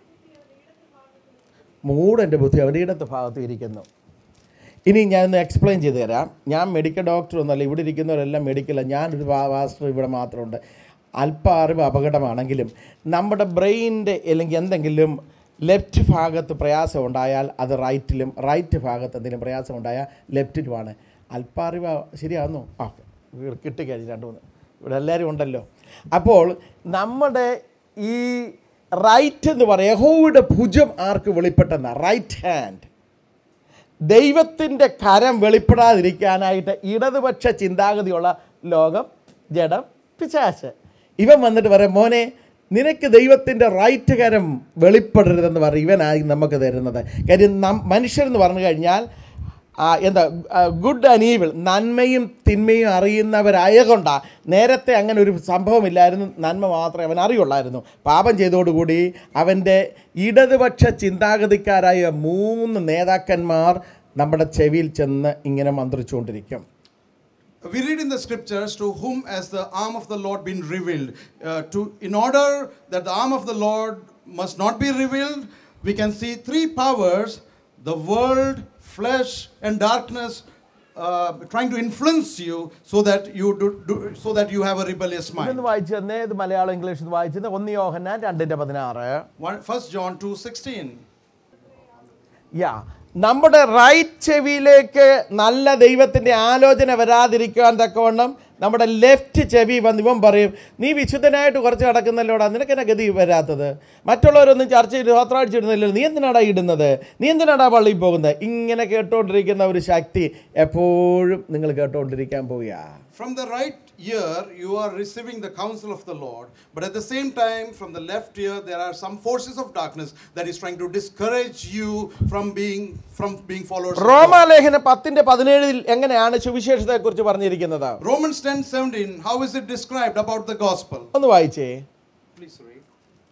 Speaker 1: മൂടൻ്റെ ബുദ്ധി അവൻ്റെ ഇടത്ത് ഭാഗത്തും ഇരിക്കുന്നു ഇനി ഞാനൊന്ന് എക്സ്പ്ലെയിൻ ചെയ്ത് തരാം ഞാൻ മെഡിക്കൽ ഡോക്ടർ ഒന്നല്ല ഇവിടെ ഇരിക്കുന്നവരെല്ലാം മെഡിക്കലാണ് ഞാനൊരു മാസ്റ്റർ ഇവിടെ മാത്രമുണ്ട് അല്പ അറിവ് അപകടമാണെങ്കിലും നമ്മുടെ ബ്രെയിനിൻ്റെ അല്ലെങ്കിൽ എന്തെങ്കിലും ലെഫ്റ്റ് ഭാഗത്ത് പ്രയാസം ഉണ്ടായാൽ അത് റൈറ്റിലും റൈറ്റ് ഭാഗത്ത് എന്തെങ്കിലും പ്രയാസം ഉണ്ടായാൽ ലെഫ്റ്റിലുമാണ് അല്പ അറിവ് ശരിയാകുന്നു ആ കിട്ടിക്കഴിഞ്ഞു രണ്ട് മൂന്ന് ഇവിടെ എല്ലാവരും ഉണ്ടല്ലോ അപ്പോൾ നമ്മുടെ ഈ റൈറ്റ് എന്ന് പറയാം യഹോവയുടെ ഭുജം ആർക്ക് വെളിപ്പെട്ടെന്ന റൈറ്റ് ഹാൻഡ് ദൈവത്തിൻ്റെ കരം വെളിപ്പെടാതിരിക്കാനായിട്ട് ഇടതുപക്ഷ ചിന്താഗതിയുള്ള ലോകം ജഡം പിശാശ് ഇവൻ വന്നിട്ട് പറയാം മോനെ നിനക്ക് ദൈവത്തിൻ്റെ റൈറ്റ് കരം വെളിപ്പെടരുതെന്ന് പറയും ഇവനായി നമുക്ക് തരുന്നത് കാര്യം നം മനുഷ്യരെന്ന് പറഞ്ഞു കഴിഞ്ഞാൽ ആ, എന്താ ഗുഡ് ആൻഡ് ഈവിൾ നന്മയും തിന്മയും അറിയുന്നവരായതുകൊണ്ടാ നേരത്തെ അങ്ങനെ ഒരു സംഭവമില്ലായിരുന്നു നന്മ മാത്രമേ അവൻ അറിയുള്ളായിരുന്നു പാപം ചെയ്തോടുകൂടി അവൻ്റെ ഇടതുപക്ഷ ചിന്താഗതിക്കാരായ മൂന്ന് നേതാക്കന്മാർ നമ്മുടെ ചെവിയിൽ ചെന്ന് ഇങ്ങനെ മന്ത്രിച്ചുകൊണ്ടിരിക്കും
Speaker 2: We read in the scriptures to whom has the arm of the Lord been revealed. Uh, to in order that the arm of the Lord must not be revealed, we can see three powers: the world, flesh, and darkness, uh, trying to influence you so that you do, do so that you have a rebellious mind.
Speaker 1: ഇതൊന്ന് വായിച്ചു തന്നെ ഇത് Malayalam English ഇത് വായിച്ചത് ഒന്ന് യോഹന്നാൻ രണ്ടിൻ്റെ പതിനാറ്
Speaker 2: One, First John two sixteen.
Speaker 1: യാ നമ്മുടെ റൈറ്റ് ചെവിയിലേക്ക് നല്ല ദൈവത്തിൻ്റെ ആലോചന വരാതിരിക്കാൻ തക്കവണ്ണം നമ്മുടെ ലെഫ്റ്റ് ചെവി വന്ന് ഇവൻ പറയും നീ വിശുദ്ധനായിട്ട് കുറച്ച് കിടക്കുന്നല്ലോടാ നിനക്കെന്നെ ഗതി വരാത്തത് മറ്റുള്ളവരൊന്നും ചർച്ച ചെയ്ത് ഹോത്രാടിച്ചിടുന്നില്ലല്ലോ നീ എന്തിനാടാ ഇടുന്നത് നീ എന്തിനാടാ പള്ളിയിൽ പോകുന്നത് ഇങ്ങനെ കേട്ടുകൊണ്ടിരിക്കുന്ന ഒരു ശക്തി എപ്പോഴും നിങ്ങൾ കേട്ടുകൊണ്ടിരിക്കാൻ പോവുക
Speaker 2: From the right ear, you are receiving the counsel of the Lord, but at the same time, from the left ear, there are some forces of darkness that is trying to discourage you from being from being followers. of God.
Speaker 1: റോമാലേഖന പത്തിൻ്റെ പതിനേഴിൽ എങ്ങനെയാണ് സുവിശേഷത്തെക്കുറിച്ച് പറഞ്ഞിരിക്കുന്നത്
Speaker 2: Romans 10 17, how is it described about the gospel?
Speaker 1: ഒന്ന് വായിച്ചേ
Speaker 2: Please read.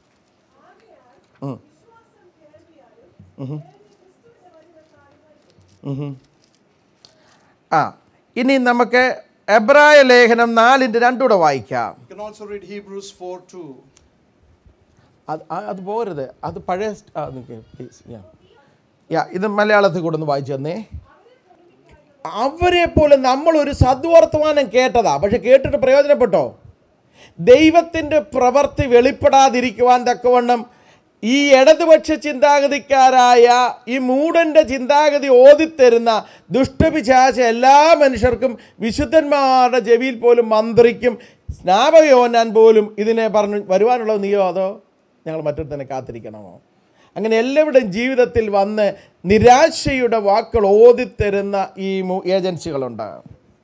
Speaker 1: ആ ഇനി നമുക്ക് എബ്രായ ലേഖനം നാലിൻ്റെ രണ്ടുകൂടെ വായിക്കാം
Speaker 2: You can also read Hebrews 4 2.
Speaker 1: അത് ആ- അത് പോരുത് അത് പഴയ സ്റ്റ്- ആ നിൽക്ക് പ്ലീസ് യാ യാ ഇത് മലയാളത്തിൽ കൂടെ ഒന്ന് വായിച്ചു തന്നേ അവരെ പോലെ നമ്മളൊരു സദ്വർത്തമാനം കേട്ടതാ പക്ഷെ കേട്ടിട്ട് പ്രയോജനപ്പെട്ടോ ദൈവത്തിൻ്റെ പ്രവൃത്തി വെളിപ്പെടാതിരിക്കുവാൻ തക്കവണ്ണം ഈ ഇടതുപക്ഷ ചിന്താഗതിക്കാരായ ഈ മൂടൻ്റെ ചിന്താഗതി ഓതിത്തരുന്ന ദുഷ്ടപിശാച എല്ലാ മനുഷ്യർക്കും വിശുദ്ധന്മാരുടെ ചെവിയിൽ പോലും മന്ത്രിക്കും സ്നാപകയോനാൻ പോലും ഇതിനെ പറഞ്ഞു വരുവാനുള്ളത് നീയോ അതോ ഞങ്ങൾ മറ്റൊരു തന്നെ കാത്തിരിക്കണമോ അങ്ങനെ എല്ലാവരുടെയും ജീവിതത്തിൽ വന്ന് നിരാശയുടെ വാക്കുകൾ ഓതിത്തരുന്ന ഈ മു- ഏജൻസികളുണ്ട്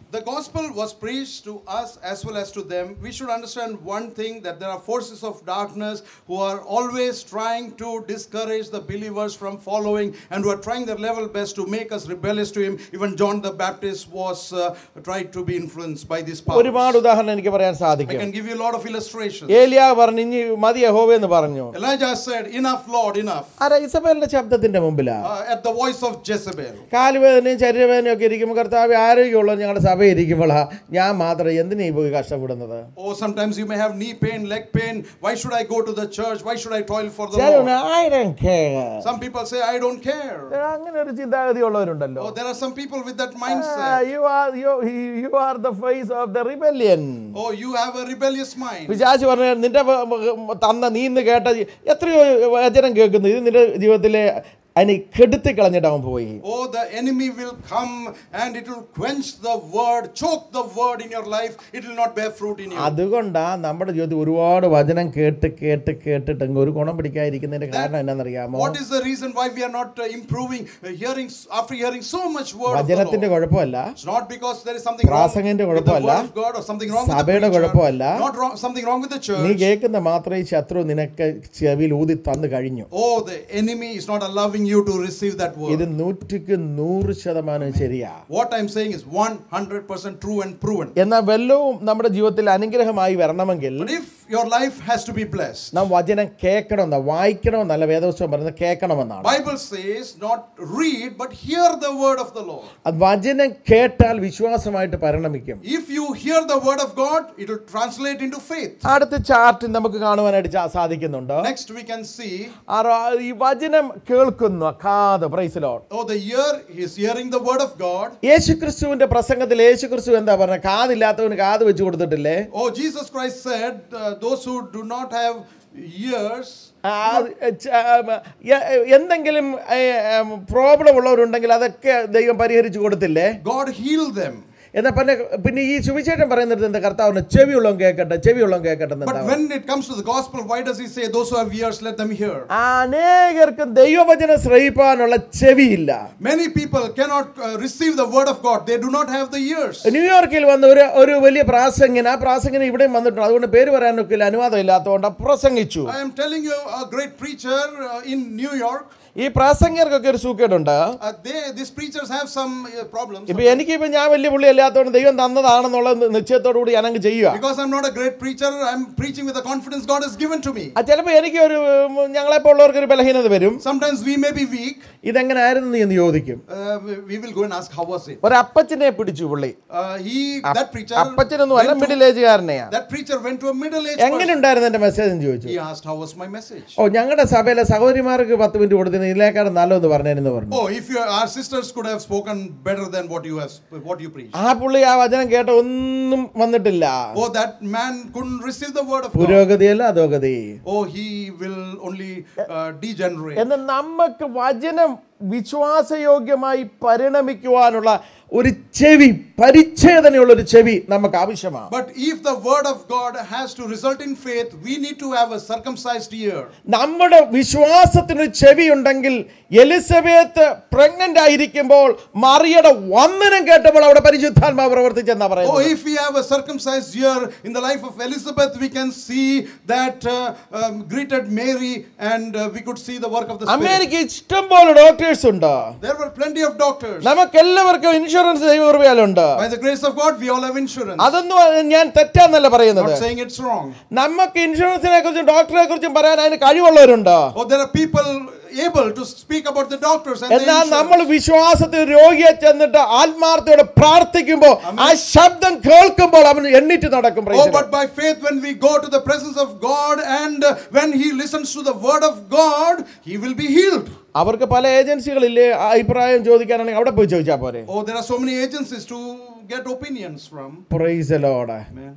Speaker 2: The gospel was preached to us as well as to them. We should understand one thing that there are forces of darkness who are always trying to discourage the believers from following and who are trying their level best to make us rebellious to him. Even John the Baptist was uh, tried to be influenced by this power.
Speaker 1: ഒരുപാട് ഉദാഹരണം എനിക്ക് പറയാൻ
Speaker 2: I
Speaker 1: സാധിക്കും
Speaker 2: can give you a lot of illustrations.
Speaker 1: ഏലിയ പറഞ്ഞു ഇനി മതി യഹോവ എന്ന് പറഞ്ഞു
Speaker 2: Elijah said, Enough, Lord, enough.
Speaker 1: ആരാ ഇസബേലിന്റെ ശബ്ദത്തിന്റെ മുമ്പിലാ
Speaker 2: Uh, at the voice of Jezebel.
Speaker 1: കാലുവേദനയും ശരീരവേദനയും ഒക്കെ ഇരിക്കുമ്പോൾ കർത്താവ് ആരോഗ്യമുള്ള ഞങ്ങളുടെ സഭ ഇരിക്കുമ്പോഴാ ഞാൻ മാത്രം എന്തിനാ ഈ പോയി കഷ്ടപ്പെടുന്നത്
Speaker 2: Oh, sometimes you may have knee pain, leg pain. Why should I go to the church? Why should I toil for the
Speaker 1: ചിലവന്
Speaker 2: Lord?
Speaker 1: ആയിരം care.
Speaker 2: Some people say, I don't care.
Speaker 1: അങ്ങനെ ഒരു ചിന്താഗതി ഉള്ളവരുണ്ടല്ലോ
Speaker 2: Oh, there are some people with that mindset.
Speaker 1: You are you are the face of the rebellion
Speaker 2: Oh, you have a rebellious mind.
Speaker 1: പിശാച് പറഞ്ഞ നിന്റെ വ- വ- തന്ന നീ ഇന്ന് കേട്ട ജി- എത്രയോ വചനം കേൾക്കുന്നു ഇത് നിന്റെ ജീവിതത്തിലെ അതിനെ കെടുത്തി കളഞ്ഞിട്ട് അവൻ പോയി
Speaker 2: Oh, the enemy will come and it will quench the word, choke the word in your life. It will not bear fruit in you.
Speaker 1: അതുകൊണ്ടാ നമ്മുടെ ജീവിതത്തിൽ ഒരുപാട് വചനം കേട്ട് കേട്ട് കേട്ടിട്ട് അങ്ങ് ഒരു ഗുണം പിടിക്കാതിരിക്കുന്നതിന്റെ കാരണം എന്നാണെന്നറിയാമോ
Speaker 2: What is the reason why we are not uh, improving, uh, hearing after hearing so much word of the
Speaker 1: വചനത്തിന്റെ
Speaker 2: Lord?
Speaker 1: കുഴപ്പമല്ല
Speaker 2: It's not because there is something wrong with
Speaker 1: പ്രാസംഗിന്റെ
Speaker 2: the word
Speaker 1: കുഴപ്പമല്ല.
Speaker 2: of God or something wrong with the
Speaker 1: സഭയുടെ
Speaker 2: preacher.
Speaker 1: കുഴപ്പമല്ല.
Speaker 2: Not wrong, something wrong with the
Speaker 1: നീ
Speaker 2: church.
Speaker 1: കേൾക്കുന്ന മാത്രമേ ഈ ശത്രു നിനക്ക് ചെവിയിൽ ഊതി തന്നു കഴിഞ്ഞു
Speaker 2: Oh, the enemy is not allowing you to receive that
Speaker 1: ഇത്
Speaker 2: word.
Speaker 1: നൂറ്റിക്ക് നൂറ് ശതമാനം ശരിയാ
Speaker 2: What I'm saying is 100% true and proven.
Speaker 1: എന്നാൽ വല്ലവും നമ്മുടെ ജീവിതത്തിൽ അനുഗ്രഹമായി വരണമെങ്കിൽ
Speaker 2: But if your life has to be blessed,
Speaker 1: നാം വചനം കേൾക്കണമെന്ന വായിക്കണമെന്നല്ല വേദപുസ്തകം പറയുന്നത് കേൾക്കണമെന്നാണ്
Speaker 2: Bible says not read but hear the word of the Lord.
Speaker 1: അത് വചനം കേട്ടാൽ വിശ്വാസമായിട്ട് പരിണമിക്കും
Speaker 2: If you hear the word of God, it will translate into faith.
Speaker 1: അടുത്ത ചാർട്ട് നമുക്ക് കാണുവാനായിട്ട് ചാ- സാധിക്കുന്നുണ്ട്
Speaker 2: Next, we can see,
Speaker 1: ആറോ- ഈ വചനം കേൾക്കുന്നു കാത് പ്രൈസിലോ
Speaker 2: oh, the ear is hearing the word of God.
Speaker 1: യേശുക്രിസ്തുവിന്റെ പ്രസംഗത്തിൽ യേശുക്രിസ്തു എന്താ പറഞ്ഞ കാതില്ലാത്തവന് കാത് വെച്ച് കൊടുത്തിട്ടില്ലേ
Speaker 2: Oh, Jesus Christ said, uh, those who do not have ears,
Speaker 1: ആ, ച- ഉം, എ- എന്തെങ്കിലും പ്രോബ്ലം ഉള്ളവരുണ്ടെങ്കിൽ അതൊക്കെ ദൈവം പരിഹരിച്ചു കൊടുത്തില്ലേ
Speaker 2: God healed them.
Speaker 1: എന്നാ പിന്നെ പിന്നെ ഈ സുവിശേഷം പറയുന്നത് എന്താ കർത്താവിന് ചെവിയുള്ളവൻ കേൾക്കട്ടെ ചെവിയുള്ളവൻ കേൾക്കട്ടെ എന്ന്
Speaker 2: But
Speaker 1: എന്താ
Speaker 2: when it comes to the gospel, why does he say, those who have ears, let them hear?
Speaker 1: അനേകർക്കും ദൈവവചനം ശ്രയിപ്പാനുള്ള ചെവിയില്ല
Speaker 2: Many people cannot uh, receive the word of God. They do not have the ears.
Speaker 1: ന്യൂയോർക്കിൽ വന്ന ഒരു ഒരു വലിയ പ്രാസംഗിന് ആ പ്രാസംഗിന് ഇവിടെയും വന്നിട്ടുണ്ട് അതുകൊണ്ട് പേര് പറയാനൊക്കെ അനുവാദം ഇല്ലാത്തതുകൊണ്ട് പ്രസംഗിച്ചു
Speaker 2: I am telling you, a great preacher uh, in New York,
Speaker 1: ഈ പ്രാസംഗികർക്കൊക്കെ ഒരു സൂക്കേടുണ്ട്
Speaker 2: uh, they, these preachers have some uh, problems.
Speaker 1: ഇപ്പൊ എനിക്കിപ്പോ ഞാൻ വലിയ പുള്ളി അല്ലാത്തതുകൊണ്ട് ദൈവം തന്നതാണെന്നുള്ള നിശ്ചയത്തോടു കൂടി ഞാനങ്ങ് ചെയ്യുക
Speaker 2: Because I'm not a great preacher, I'm preaching with the confidence God has given to me.
Speaker 1: ആ ചിലപ്പോ എനിക്ക് ഒരു ഞങ്ങളെപ്പോ ഉള്ളവർക്ക് ഒരു ബലഹീനത വരും
Speaker 2: Sometimes we may be weak.
Speaker 1: ഇതെങ്ങനായിരുന്നു നീ എന്ന് ചോദിക്കും
Speaker 2: Uh, we- we will go and ask, how was it?
Speaker 1: ഒരപ്പച്ചനെ പിടിച്ചു പുള്ളി
Speaker 2: Uh, he, that preacher,
Speaker 1: അപ്പച്ചനൊന്നും അല്ല
Speaker 2: went to,
Speaker 1: മിഡിൽ ഏജുകാരനെയാ
Speaker 2: that preacher went to a middle-aged
Speaker 1: എങ്ങനെ
Speaker 2: person.
Speaker 1: ഉണ്ടായിരുന്നു എന്റെ മെസ്സേജ് എന്ന് ചോദിച്ചു
Speaker 2: He asked, how was my message?
Speaker 1: ഓ ഞങ്ങളുടെ സഭയിലെ സഹോദരിമാർക്ക് പത്ത് മിനിറ്റ് കൊടുത്തിന് ഇതിലേക്കാണ് നല്ലതെന്ന് പറഞ്ഞതെന്ന് പറഞ്ഞു
Speaker 2: Oh, if your, our sisters could have spoken better than what you have, what you preached.
Speaker 1: ആ പുള്ളി ആ വചനം കേട്ട ഒന്നും വന്നിട്ടില്ല
Speaker 2: Oh, that man couldn't receive the word of God.
Speaker 1: പുരോഗതിയല്ല അധോഗതി
Speaker 2: Oh, he will only uh, degenerate.
Speaker 1: എന്നാൽ നമുക്ക് വചനം വിശ്വാസയോഗ്യമായി പരിണമിക്കുവാനുള്ള ഒരു ചെവി പരിച്ഛേദനയുള്ള ഒരു ചെവി നമുക്ക് ആവശ്യമാണ്
Speaker 2: But if the word of God has to result in faith, we need to have a circumcised ear.
Speaker 1: നമ്മുടെ വിശ്വാസത്തിന് ചെവി ഉണ്ടെങ്കിൽ എലിസബത്ത് പ്രഗ്നന്റ് ആയിരിക്കുമ്പോൾ മറിയുടെ വന്ദനം കേട്ടപ്പോൾ അവിടെ പരിശുദ്ധാത്മാവ് പ്രവർത്തിച്ചെന്നാ
Speaker 2: Oh,
Speaker 1: പറയുന്നത്
Speaker 2: if we have a circumcised ear in the life of Elizabeth, we can see that uh, um, greeted Mary and uh, we could see the work of the Spirit.
Speaker 1: America ഇഷ്ടം പോലെ doctors ഉണ്ട്
Speaker 2: There were plenty of doctors.
Speaker 1: നമുക്ക് എല്ലാവർക്കും insurance ദൈവകൃപയാലുണ്ട്
Speaker 2: By the grace of God, we all have insurance.
Speaker 1: അതൊന്നും ഞാൻ തെറ്റാന്നല്ല പറയുന്നത്
Speaker 2: Not saying it's wrong.
Speaker 1: നമുക്ക് ഇൻഷുറൻസിനെ കുറിച്ചും ഡോക്ടറെ കുറിച്ചും പറയാൻ അതിന് കഴിവുള്ളവരുണ്ട്
Speaker 2: Oh, there are people able to speak about the doctors and the
Speaker 1: എന്നാൽ
Speaker 2: insurance.
Speaker 1: നമ്മൾ വിശ്വാസത്തിൽ രോഗിയെ ചെന്നിട്ട് ആത്മാർത്ഥയോടെ പ്രാർത്ഥിക്കുമ്പോൾ ആ ശബ്ദം കേൾക്കുമ്പോൾ അവൻ എണ്ണിറ്റ് നടക്കും praise
Speaker 2: Oh,
Speaker 1: the
Speaker 2: but by faith, when we go to the presence of God and uh, when He listens to the word of God, He will be healed.
Speaker 1: Lord. അവർക്ക് പല ഏജൻസികളില്ലേ ആ അഭിപ്രായം ചോദിക്കാനാണെങ്കിൽ അവിടെ പോയി ചോദിച്ചാൽ പോരെ
Speaker 2: Oh, there are so many agencies to get opinions from.
Speaker 1: Praise Lord
Speaker 2: Amen.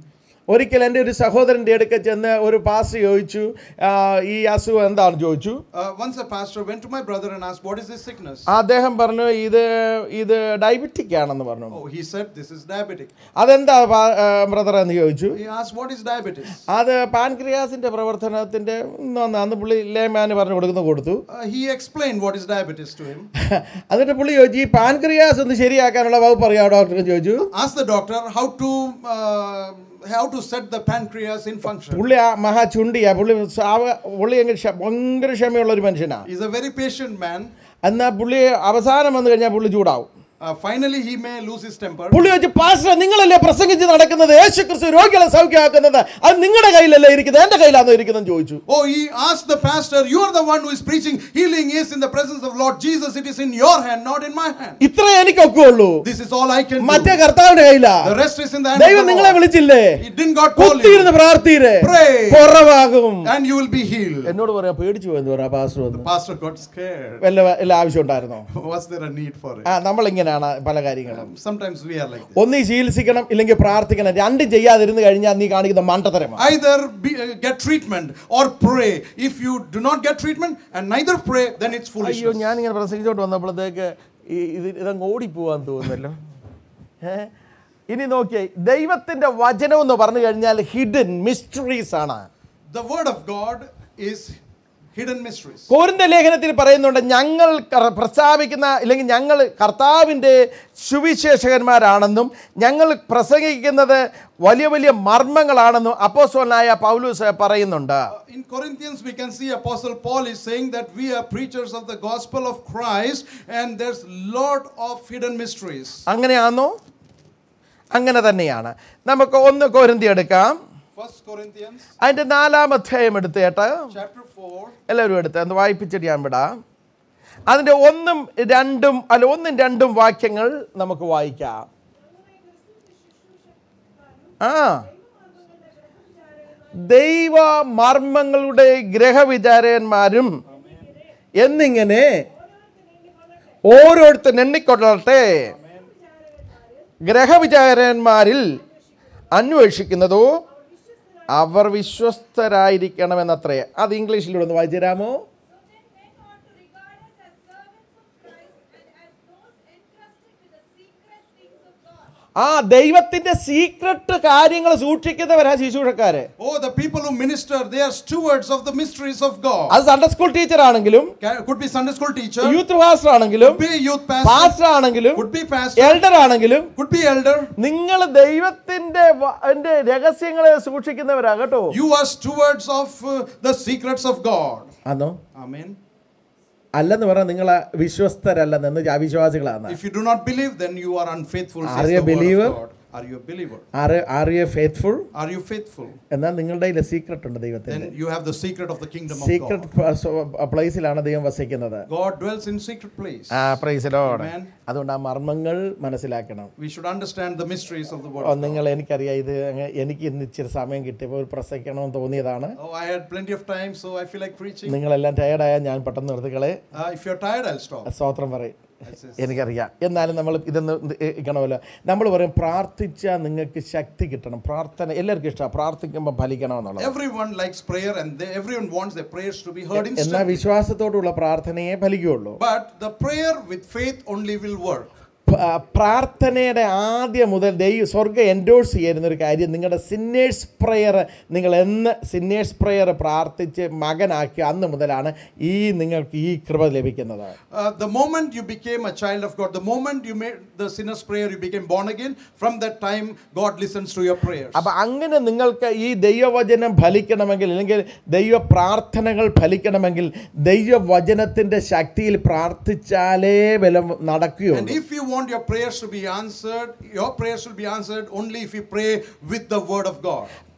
Speaker 1: ഒരിക്കൽ എൻ്റെ ഒരു സഹോദരൻ്റെ അടുക്ക ചെന്ന് ഒരു പാസ് ചോദിച്ചു ആ, ഈ അസുഖം എന്താണ് ചോദിച്ചു
Speaker 2: Uh, once a pastor went to my brother and asked, What is this sickness?
Speaker 1: അദ്ദേഹം പറഞ്ഞു ഇത് ഇത് ഡയബറ്റിക് ആണെന്ന് പറഞ്ഞു
Speaker 2: Oh, he said, This is diabetic.
Speaker 1: അതെന്താ ബ്രദർ എന്ന് ചോദിച്ചു
Speaker 2: He asked, What is diabetes?
Speaker 1: അത് പാൻക്രിയാസിന്റെ പ്രവർത്തനത്തിന്റെ ഒന്ന് അന്ന് പുള്ളി ലേമാന് പറഞ്ഞു കൊടുക്കുന്ന കൊടുത്തു
Speaker 2: Uh, he explained what is diabetes to him.
Speaker 1: എന്നിട്ട് പുള്ളി ചോദിച്ചു ഈ പാൻക്രിയാസ് ഒന്ന് ശരിയാക്കാനുള്ള വകുപ്പ് അറിയാമോ ഡോക്ടർ ചോദിച്ചു
Speaker 2: Asked the doctor how to uh, how to set the pancreas in function.
Speaker 1: പുള്ളി ആ മഹാ ചുണ്ടിയാ പുള്ളി സാവ പുള്ളി എങ്ങനെ ക്ഷ- ഭയങ്കര ക്ഷമയുള്ള ഒരു മനുഷ്യനാ
Speaker 2: He's a very patient man.
Speaker 1: എന്നാ പുള്ളി അവസാനം വന്നു കഴിഞ്ഞാൽ പുള്ളി ചൂടാവും
Speaker 2: Uh, finally, he may lose his temper.
Speaker 1: പുള്ളി വെച്ച് പാസ്റ്റർ നിങ്ങളല്ലേ പ്രസംഗിച്ച് നടക്കുന്നത് യേശു ക്രിസ്തു രോഗികളെ സൗഖ്യമാക്കുന്നത് അത് നിങ്ങളുടെ കയ്യിലല്ലേ ഇരിക്കുന്നത് എന്റെ കയ്യിലാണോ ഇരിക്കുന്നതെന്ന് ചോദിച്ചു
Speaker 2: Oh, he asked the pastor, You are the one who is preaching healing is in the presence of Lord Jesus. It is in your hand, not in my hand.
Speaker 1: ഇത്ര എനിക്കൊക്കെ ഉള്ളൂ
Speaker 2: This is all I can
Speaker 1: മറ്റേ
Speaker 2: do.
Speaker 1: കർത്താവിന്റെ കയ്യിലാ
Speaker 2: The rest is in the hand
Speaker 1: ദൈവം
Speaker 2: of the
Speaker 1: നിങ്ങളെ
Speaker 2: Lord.
Speaker 1: വിളിച്ചില്ലേ
Speaker 2: He didn't God call
Speaker 1: കുത്തിയിരുന്ന്
Speaker 2: you,
Speaker 1: പ്രാർത്ഥീരെ
Speaker 2: Pray.
Speaker 1: കുറവാകും
Speaker 2: and you will be healed.
Speaker 1: എന്നോട് പറയാ പേടിച്ചു പോയെന്ന് പറയാ പാസ്റ്റർ വന്ന്
Speaker 2: Pastor got scared.
Speaker 1: വല്ല വല്ല ആവശ്യം ഉണ്ടായിരുന്നോ
Speaker 2: Was there a need for it?
Speaker 1: ആ നമ്മളിങ്ങനെയാണ് പല കാര്യങ്ങളും
Speaker 2: Sometimes we are like this.
Speaker 1: ഒന്നീ ചികിത്സിക്കണം ഇല്ലെങ്കിൽ പ്രാർത്ഥിക്കണം രണ്ടും ചെയ്യാതിരുന്ന് കഴിഞ്ഞാൽ നീ കാണിക്കുന്ന മണ്ടത്തരമാണ്
Speaker 2: Either be, uh, get treatment or pray. If you do not get treatment and neither pray, then it's
Speaker 1: അയ്യോ
Speaker 2: foolishness.
Speaker 1: ഞാനിങ്ങനെ പ്രസംഗിച്ചോട്ട് വന്നപ്പോഴത്തേക്ക് ഈ ഇത് ഇതങ്ങ് ഓടിപ്പോവാൻ തോന്നുന്നല്ലോ ഏ? ഇനി നോക്കിയേ ദൈവത്തിന്റെ വചനം എന്ന് പറഞ്ഞു കഴിഞ്ഞാൽ ഹിഡൻ മിസ്റ്ററീസ് ആണ്
Speaker 2: The word of God is hidden mysteries.
Speaker 1: കോരിന്ത ലേഖനത്തിൽ പറയുന്നുണ്ട് ഞങ്ങൾ കർ- പ്രസ്താവിക്കുന്ന അല്ലെങ്കിൽ ഞങ്ങൾ കർത്താവിൻ്റെ സുവിശേഷകന്മാരാണെന്നും ഞങ്ങൾ പ്രസംഗിക്കുന്നത് വലിയ വലിയ മർമ്മങ്ങളാണെന്നും അപ്പോസ്തലനായ പൗലൂസ് പറയുന്നുണ്ട്
Speaker 2: In Corinthians, we can see Apostle Paul is saying that we are preachers of the gospel of Christ, and there's lot of hidden mysteries.
Speaker 1: അങ്ങനെയാണോ അങ്ങനെ തന്നെയാണ് നമുക്ക് ഒന്ന് കോരിന്തി എടുക്കാം
Speaker 2: First Corinthians
Speaker 1: അതിൻ്റെ നാലാം അധ്യായം എടുത്തേട്ട്
Speaker 2: chapter 4,
Speaker 1: എല്ലാവരും എടുത്ത് ഒന്ന് വായിപ്പിച്ചിട്ട് ഞാൻ വിടാം അതിൻ്റെ ഒന്നും രണ്ടും അല്ല ഒന്നും രണ്ടും വാക്യങ്ങൾ നമുക്ക് വായിക്കാം ആ ദൈവ മർമ്മങ്ങളുടെ ഗ്രഹവിചാരന്മാരും എന്നിങ്ങനെ ഓരോരുത്തർ എണ്ണിക്കൊള്ളട്ടെ ഗ്രഹവിചാരന്മാരിൽ അന്വേഷിക്കുന്നതോ അവർ വിശ്വസ്തരായിരിക്കണമെന്നത്രേ അത് ഇംഗ്ലീഷിലൂടെ ഒന്ന് വായിച്ചു തരാമോ
Speaker 5: So then they ought to regard us as servants of Christ and as those entrusted with the secret things of God.
Speaker 1: ആ ദൈവത്തിന്റെ സീക്രട്ട് കാര്യങ്ങൾ സൂക്ഷിക്കുന്നവരാ ശിശുഷക്കാര്
Speaker 2: oh, the people who minister, they are stewards of the mysteries of God.
Speaker 1: അത് Sunday school teacher ആണെങ്കിലും
Speaker 2: Ca- Could be Sunday school teacher,
Speaker 1: youth pastor ആണെങ്കിലും
Speaker 2: could be youth pastor,
Speaker 1: pastor ആണെങ്കിലും
Speaker 2: could be pastor,
Speaker 1: elder ആണെങ്കിലും
Speaker 2: could be elder.
Speaker 1: നിങ്ങൾ ദൈവത്തിന്റെ വ- അതിന്റെ രഹസ്യങ്ങളെ സൂക്ഷിക്കുന്നവരാ കേട്ടോ
Speaker 2: You are stewards of uh, the secrets of God.
Speaker 1: ആണോ
Speaker 2: Amen.
Speaker 1: അല്ലെന്ന് പറഞ്ഞാൽ നിങ്ങൾ വിശ്വസ്തരല്ലെന്ന് എന്ന് അവിശ്വാസികളാണ്
Speaker 2: If you do not believe, then you are unfaithful.
Speaker 1: Are
Speaker 2: says
Speaker 1: you
Speaker 2: the
Speaker 1: a
Speaker 2: word of
Speaker 1: believer?
Speaker 2: God. Are you a believer?
Speaker 1: Are are you faithful
Speaker 2: Are you faithful?
Speaker 1: എന്നാൽ നിങ്ങളുടെ കയ്യിൽ സീക്രട്ട് ഉണ്ട് ദൈവത്തിന്റെ
Speaker 2: Then you have the secret of the kingdom of God.
Speaker 1: Secret പ്ലേസിലാണ് ദൈവം വസിക്കുന്നത്
Speaker 2: God dwells in secret place.
Speaker 1: ആ പ്രൈസിലോട്
Speaker 2: Amen.
Speaker 1: അതുകൊണ്ട് ആ മർമ്മങ്ങൾ മനസ്സിലാക്കണം
Speaker 2: We should understand the mysteries of the word.
Speaker 1: Oh,
Speaker 2: of God.
Speaker 1: നിങ്ങൾ എനിക്കറിയാം ഇത് അങ്ങ് എനിക്ക് ഇന്ന് ഇച്ചിരി സമയം കിട്ടിയപ്പോൾ ഒരു പ്രസംഗിക്കണമെന്ന് തോന്നിയതാണ്
Speaker 2: Oh, I had plenty of time, so I feel like preaching.
Speaker 1: നിങ്ങളെല്ലാം ടയർഡായാൽ ഞാൻ പെട്ടെന്ന് നിർത്തിക്കളെ
Speaker 2: Uh, if you're tired, I'll stop.
Speaker 1: സ്തോത്രം പറയും
Speaker 2: Yes, yes.
Speaker 1: എനിക്കറിയാം എന്നാലും നമ്മൾ ഇതൊന്ന് ഇരിക്കണമല്ലോ നമ്മൾ പറയും പ്രാർത്ഥിച്ചാൽ നിങ്ങൾക്ക് ശക്തി കിട്ടണം പ്രാർത്ഥന എല്ലാവർക്കും ഇഷ്ടമാണ് പ്രാർത്ഥിക്കുമ്പോൾ ഫലിക്കണം എന്നുള്ളത്
Speaker 2: Everyone likes prayer, and they, everyone wants their prayers to be heard
Speaker 1: എന്നാൽ
Speaker 2: instantly.
Speaker 1: വിശ്വാസത്തോടുള്ള പ്രാർത്ഥനയെ ഫലിക്കുകയുള്ളൂ
Speaker 2: But the prayer with faith only will work.
Speaker 1: പ- പ്രാർത്ഥനയുടെ ആദ്യം മുതൽ ദൈവ സ്വർഗം എൻഡോഴ്സ് ചെയ്യുന്ന ഒരു കാര്യം നിങ്ങളുടെ സിന്നേഴ്സ് പ്രെയർ നിങ്ങൾ എന്ന് സിന്നേഴ്സ് പ്രെയർ പ്രാർത്ഥിച്ച് മകനാക്കി അന്ന് മുതലാണ് ഈ നിങ്ങൾക്ക് ഈ കൃപ ലഭിക്കുന്നത്
Speaker 2: Uh, the moment you became a child of God, the moment you made the sinner's prayer, you became born again. From that time, God listens to your prayers.
Speaker 1: അപ്പം അങ്ങനെ നിങ്ങൾക്ക് ഈ ദൈവവചനം ഫലിക്കണമെങ്കിൽ അല്ലെങ്കിൽ ദൈവ പ്രാർത്ഥനകൾ ഫലിക്കണമെങ്കിൽ ദൈവവചനത്തിൻ്റെ ശക്തിയിൽ പ്രാർത്ഥിച്ചാലേ ബലം
Speaker 2: And
Speaker 1: നടക്കുകയുള്ളൂ
Speaker 2: if you want your prayers to be answered, your prayers will be answered only if you pray with the word of God.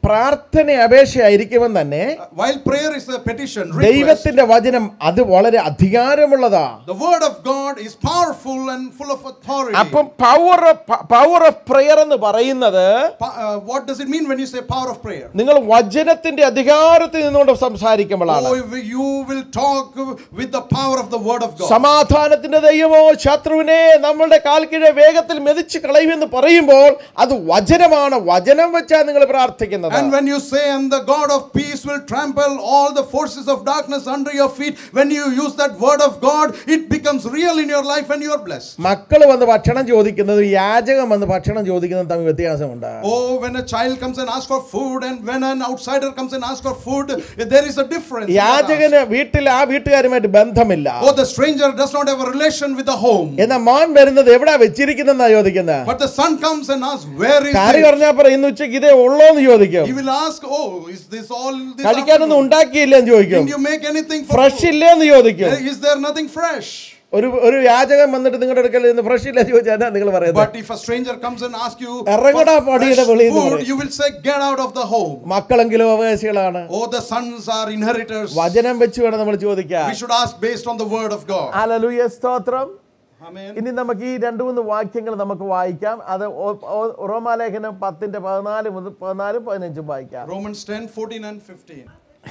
Speaker 1: പ്രാർത്ഥന അപേക്ഷയായിരിക്കുമെന്ന് തന്നെ
Speaker 2: Uh, While prayer is a petition, request,
Speaker 1: ദൈവത്തിന്റെ വചനം അത് വളരെ അധികാരമുള്ളതാ
Speaker 2: the word of God is powerful and full of authority.
Speaker 1: അപ്പം power power of prayer എന്ന് പറയുന്നത്
Speaker 2: Pa- uh, what does it mean when you say power of prayer?
Speaker 1: നിങ്ങൾ വചനത്തിന്റെ അധികാരത്തിൽ നിന്നുകൊണ്ട് സംസാരിക്കുമ്പോഴാണ്
Speaker 2: Oh, if you will talk with the power of the word of God.
Speaker 1: സമാധാനത്തിന്റെ ദൈവമോ ശത്രുവിനെ നമ്മളുടെ കാൽക്കീഴെ വേഗത്തിൽ മെതിച്ച് കളയുമെന്ന് പറയുമ്പോൾ അത് വചനമാണ് വചനം വെച്ചാണ് നിങ്ങൾ പ്രാർത്ഥിക്കുന്നത്
Speaker 2: And when you say, and the God of peace will trample all the forces of darkness under your feet, when you use that word of God, it becomes real in your life and you are blessed.
Speaker 1: മക്കൾ വന്ന് ഭക്ഷണം ചോദിക്കുന്നതും യാചകം വന്ന് ഭക്ഷണം ചോദിക്കുന്നതും തമ്മിൽ വ്യത്യാസമുണ്ട്
Speaker 2: Oh, when a child comes and asks for food, and when an outsider comes and asks for food, there is a difference. in that ask.
Speaker 1: യാചകന് വീട്ടിൽ ആ വീട്ടുകാരുമായിട്ട് ബന്ധമില്ല
Speaker 2: Oh, the stranger does not have a relation with the home.
Speaker 1: എന്നാൽ മോൻ വരുന്നത് എവിടാ വെച്ചിരിക്കുന്നെന്നാ ചോദിക്കുന്നത്
Speaker 2: But the son comes and asks, Where is
Speaker 1: കാര്യം
Speaker 2: it?
Speaker 1: പറഞ്ഞാൽ പറയും ഇന്ന് ഉച്ചയ്ക്ക് ഇതേ ഉള്ളോന്ന് ചോദിക്കും
Speaker 2: He will ask, Oh, is this all this
Speaker 1: കഴിക്കാനൊന്നും
Speaker 2: afternoon?
Speaker 1: ഉണ്ടാക്കിയില്ലെന്ന് ചോദിക്കും
Speaker 2: Didn't you make anything for
Speaker 1: fresh
Speaker 2: food?
Speaker 1: ഇല്ലേന്ന് ചോദിക്കും
Speaker 2: Is there nothing fresh?
Speaker 1: ഒരു ഒരു യാചകൻ വന്നിട്ട് നിങ്ങളുടെ അടുക്കൽ ഇന്ന് ഫ്രഷ് ഇല്ല ചോദിച്ചാൽ എന്നാ നിങ്ങൾ പറയുന്നത്
Speaker 2: But if a stranger comes and asks you
Speaker 1: ഇറങ്ങടാ
Speaker 2: for fresh
Speaker 1: പടിയുടെ വെളിയിൽ നിന്ന്
Speaker 2: food,
Speaker 1: പറയും.
Speaker 2: you will say, Get out of the home.
Speaker 1: മക്കളെങ്കിലും അവകാശികളാണ്
Speaker 2: Oh, the sons are inheritors.
Speaker 1: വചനം വെച്ച് വേണം നമ്മൾ ചോദിക്കാൻ
Speaker 2: We should ask based on the word of God.
Speaker 1: Hallelujah സ്തോത്രം
Speaker 2: Amen.
Speaker 1: ഇനി നമുക്ക് ഈ രണ്ട് മൂന്ന് വാക്യങ്ങൾ നമുക്ക് വായിക്കാം അത് ഓ- ഓ- റോമാലേഖനം പത്തിന്റെ പതിനാല് മുതൽ പതിനാലും പതിനഞ്ചും വായിക്കാം
Speaker 2: Romans 10, 14, and 15.